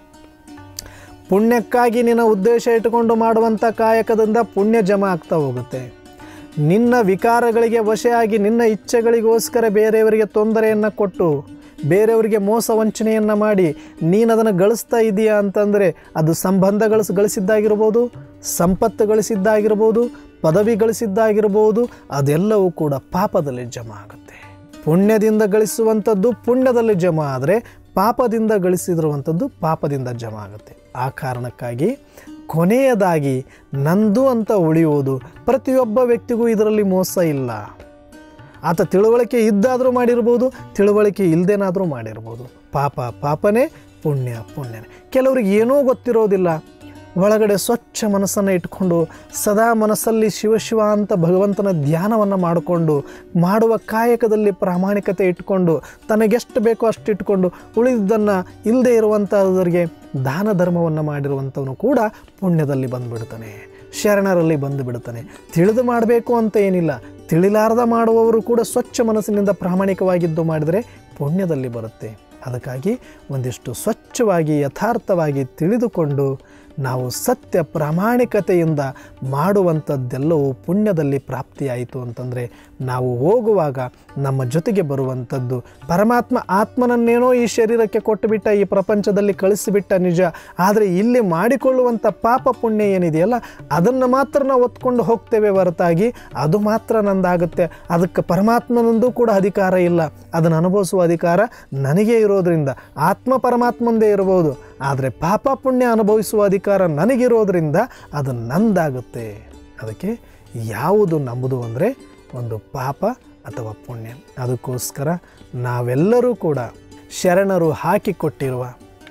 ಪುಣ್ಯಕ್ಕಾಗಿ ನಿನ್ನ ಉದ್ದೇಶ ಇಟ್ಟುಕೊಂಡು ಮಾಡುವಂಥ ಕಾಯಕದಿಂದ ಪುಣ್ಯ ಜಮಾ ಆಗ್ತಾ ಹೋಗುತ್ತೆ ನಿನ್ನ ವಿಕಾರಗಳಿಗೆ ವಶೆಯಾಗಿ ನಿನ್ನ ಇಚ್ಛೆಗಳಿಗೋಸ್ಕರ ಬೇರೆಯವರಿಗೆ ತೊಂದರೆಯನ್ನು ಕೊಟ್ಟು ಬೇರೆಯವರಿಗೆ ಮೋಸ ವಂಚನೆಯನ್ನು ಮಾಡಿ ನೀನು ಅದನ್ನು ಗಳಿಸ್ತಾ ಇದೀಯಾ ಅಂತಂದರೆ ಅದು ಸಂಬಂಧಗಳು ಗಳಿಸಿದ್ದಾಗಿರ್ಬೋದು ಸಂಪತ್ತು ಗಳಿಸಿದ್ದಾಗಿರ್ಬೋದು ಪದವಿ ಗಳಿಸಿದ್ದಾಗಿರ್ಬೋದು ಅದೆಲ್ಲವೂ ಕೂಡ ಪಾಪದಲ್ಲಿ ಜಮಾ ಆಗುತ್ತೆ ಪುಣ್ಯದಿಂದ ಗಳಿಸುವಂಥದ್ದು ಪುಣ್ಯದಲ್ಲಿ ಜಮಾ ಆದರೆ ಪಾಪದಿಂದ ಗಳಿಸಿರುವಂಥದ್ದು ಪಾಪದಿಂದ ಜಮಾ ಆಗುತ್ತೆ ಆ ಕಾರಣಕ್ಕಾಗಿ ಕೊನೆಯದಾಗಿ ನಂದು ಅಂತ ಉಳಿಯುವುದು ಪ್ರತಿಯೊಬ್ಬ ವ್ಯಕ್ತಿಗೂ ಇದರಲ್ಲಿ ಮೋಸ ಇಲ್ಲ ಆತ ತಿಳುವಳಿಕೆ ಇದ್ದಾದರೂ ಮಾಡಿರ್ಬೋದು ತಿಳುವಳಿಕೆ ಇಲ್ಲದೇನಾದರೂ ಮಾಡಿರ್ಬೋದು ಪಾಪ ಪಾಪನೇ ಪುಣ್ಯ ಪುಣ್ಯನೇ ಕೆಲವ್ರಿಗೆ ಏನೂ ಗೊತ್ತಿರೋದಿಲ್ಲ ಒಳಗಡೆ ಸ್ವಚ್ಛ ಮನಸ್ಸನ್ನು ಇಟ್ಕೊಂಡು ಸದಾ ಮನಸ್ಸಲ್ಲಿ ಶಿವ ಶಿವ ಅಂತ ಭಗವಂತನ ಧ್ಯಾನವನ್ನು ಮಾಡಿಕೊಂಡು ಮಾಡುವ ಕಾಯಕದಲ್ಲಿ ಪ್ರಾಮಾಣಿಕತೆ ಇಟ್ಕೊಂಡು ತನಗೆಷ್ಟು ಬೇಕೋ ಅಷ್ಟು ಇಟ್ಕೊಂಡು ಉಳಿದನ್ನು ಇಲ್ಲದೆ ಇರುವಂಥವರಿಗೆ ದಾನ ಧರ್ಮವನ್ನು ಮಾಡಿರುವಂಥವನು ಕೂಡ ಪುಣ್ಯದಲ್ಲಿ ಬಂದುಬಿಡ್ತಾನೆ ಶರಣರಲ್ಲಿ ಬಂದು ಬಿಡುತ್ತಾನೆ ತಿಳಿದು ಮಾಡಬೇಕು ಅಂತ ಏನಿಲ್ಲ ತಿಳಿಲಾರ್ದ ಮಾಡುವವರು ಕೂಡ ಸ್ವಚ್ಛ ಮನಸ್ಸಿನಿಂದ ಪ್ರಾಮಾಣಿಕವಾಗಿದ್ದು ಮಾಡಿದರೆ ಪುಣ್ಯದಲ್ಲಿ ಬರುತ್ತೆ ಅದಕ್ಕಾಗಿ ಒಂದಿಷ್ಟು ಸ್ವಚ್ಛವಾಗಿ ಯಥಾರ್ಥವಾಗಿ ತಿಳಿದುಕೊಂಡು ನಾವು ಸತ್ಯ ಪ್ರಾಮಾಣಿಕತೆಯಿಂದ ಮಾಡುವಂಥದ್ದೆಲ್ಲವೂ ಪುಣ್ಯದಲ್ಲಿ ಪ್ರಾಪ್ತಿಯಾಯಿತು ಅಂತಂದರೆ ನಾವು ಹೋಗುವಾಗ ನಮ್ಮ ಜೊತೆಗೆ ಬರುವಂಥದ್ದು ಪರಮಾತ್ಮ ಆತ್ಮನನ್ನೇನೋ ಈ ಶರೀರಕ್ಕೆ ಕೊಟ್ಟುಬಿಟ್ಟ ಈ ಪ್ರಪಂಚದಲ್ಲಿ ಕಳಿಸಿಬಿಟ್ಟ ನಿಜ ಆದರೆ ಇಲ್ಲಿ ಮಾಡಿಕೊಳ್ಳುವಂಥ ಪಾಪ ಪುಣ್ಯ ಏನಿದೆಯಲ್ಲ ಅದನ್ನು ಮಾತ್ರ ನಾವು ಹೊತ್ಕೊಂಡು ಹೋಗ್ತೇವೆ ಹೊರತಾಗಿ ಅದು ಮಾತ್ರ ನಂದಾಗುತ್ತೆ ಅದಕ್ಕೆ ಪರಮಾತ್ಮನಂದು ಕೂಡ ಅಧಿಕಾರ ಇಲ್ಲ ಅದನ್ನು ಅನುಭವಿಸುವ ಅಧಿಕಾರ ನನಗೆ ಇರೋದ್ರಿಂದ ಆತ್ಮ ಪರಮಾತ್ಮಂದೇ ಇರಬಹುದು ಆದರೆ ಪಾಪ ಪುಣ್ಯ ಅನುಭವಿಸುವ ಅಧಿಕಾರ ನನಗಿರೋದ್ರಿಂದ ಅದು ನಂದಾಗುತ್ತೆ ಅದಕ್ಕೆ ಯಾವುದು ನಮ್ಮದು ಅಂದರೆ ಒಂದು ಪಾಪ ಅಥವಾ ಪುಣ್ಯ ಅದಕ್ಕೋಸ್ಕರ ನಾವೆಲ್ಲರೂ ಕೂಡ ಶರಣರು ಹಾಕಿಕೊಟ್ಟಿರುವ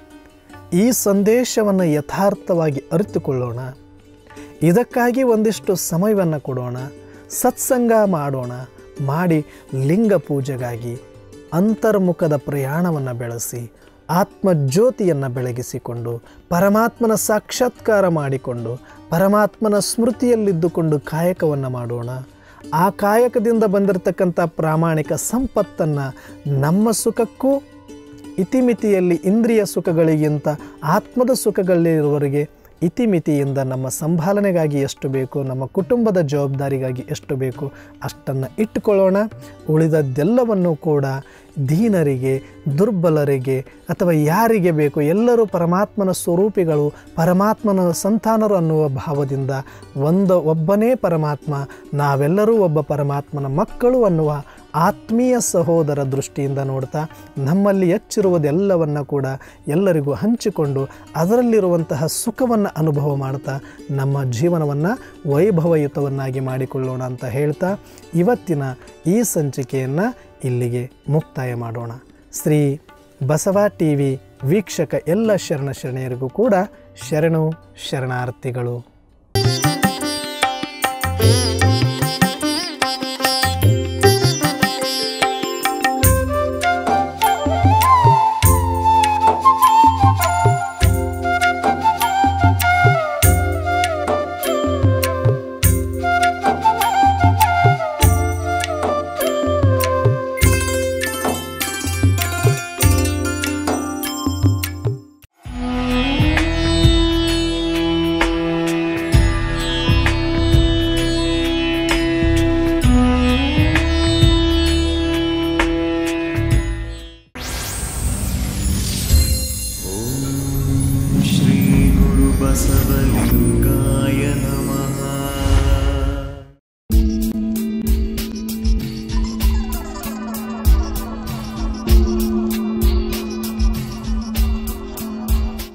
ಈ ಸಂದೇಶವನ್ನು ಯಥಾರ್ಥವಾಗಿ ಅರಿತುಕೊಳ್ಳೋಣ ಇದಕ್ಕಾಗಿ ಒಂದಿಷ್ಟು ಸಮಯವನ್ನು ಕೊಡೋಣ ಸತ್ಸಂಗ ಮಾಡೋಣ ಮಾಡಿ ಲಿಂಗ ಪೂಜೆಗಾಗಿ ಅಂತರ್ಮುಖದ ಪ್ರಯಾಣವನ್ನು ಬೆಳೆಸಿ ಆತ್ಮಜ್ಯೋತಿಯನ್ನು ಬೆಳಗಿಸಿಕೊಂಡು ಪರಮಾತ್ಮನ ಸಾಕ್ಷಾತ್ಕಾರ ಮಾಡಿಕೊಂಡು ಪರಮಾತ್ಮನ ಸ್ಮೃತಿಯಲ್ಲಿದ್ದುಕೊಂಡು ಕಾಯಕವನ್ನು ಮಾಡೋಣ ಆ ಕಾಯಕದಿಂದ ಬಂದಿರತಕ್ಕಂಥ ಪ್ರಾಮಾಣಿಕ ಸಂಪತ್ತನ್ನು ನಮ್ಮ ಸುಖಕ್ಕೂ ಇತಿಮಿತಿಯಲ್ಲಿ ಇಂದ್ರಿಯ ಸುಖಗಳಿಗಿಂತ ಆತ್ಮದ ಸುಖಗಳಿರುವವರೆಗೆ ಇತಿಮಿತಿಯಿಂದ ನಮ್ಮ ಸಂಭಾಲನೆಗಾಗಿ ಎಷ್ಟು ಬೇಕು ನಮ್ಮ ಕುಟುಂಬದ ಜವಾಬ್ದಾರಿಗಾಗಿ ಎಷ್ಟು ಬೇಕು ಅಷ್ಟನ್ನು ಇಟ್ಟುಕೊಳ್ಳೋಣ ಉಳಿದದ್ದೆಲ್ಲವನ್ನು ಕೂಡ ದೀನರಿಗೆ ದುರ್ಬಲರಿಗೆ ಅಥವಾ ಯಾರಿಗೆ ಬೇಕು ಎಲ್ಲರೂ ಪರಮಾತ್ಮನ ಸ್ವರೂಪಿಗಳು ಪರಮಾತ್ಮನ ಸಂತಾನರು ಅನ್ನುವ ಭಾವದಿಂದ ಒಂದು ಒಬ್ಬನೇ ಪರಮಾತ್ಮ ನಾವೆಲ್ಲರೂ ಒಬ್ಬ ಪರಮಾತ್ಮನ ಮಕ್ಕಳು ಅನ್ನುವ ಆತ್ಮೀಯ ಸಹೋದರ ದೃಷ್ಟಿಯಿಂದ ನೋಡ್ತಾ ನಮ್ಮಲ್ಲಿ ಹೆಚ್ಚಿರುವುದೆಲ್ಲವನ್ನು ಕೂಡ ಎಲ್ಲರಿಗೂ ಹಂಚಿಕೊಂಡು ಅದರಲ್ಲಿರುವಂತಹ ಸುಖವನ್ನು ಅನುಭವ ಮಾಡ್ತಾ ನಮ್ಮ ಜೀವನವನ್ನು ವೈಭವಯುತವನ್ನಾಗಿ ಮಾಡಿಕೊಳ್ಳೋಣ ಅಂತ ಹೇಳ್ತಾ ಇವತ್ತಿನ ಈ ಸಂಚಿಕೆಯನ್ನು ಇಲ್ಲಿಗೆ ಮುಕ್ತಾಯ ಮಾಡೋಣ ಶ್ರೀ ಬಸವ ಟಿ ವಿ ವೀಕ್ಷಕ ಎಲ್ಲ ಶರಣ ಶರಣೆಯರಿಗೂ ಕೂಡ ಶರಣು ಶರಣಾರ್ಥಿಗಳು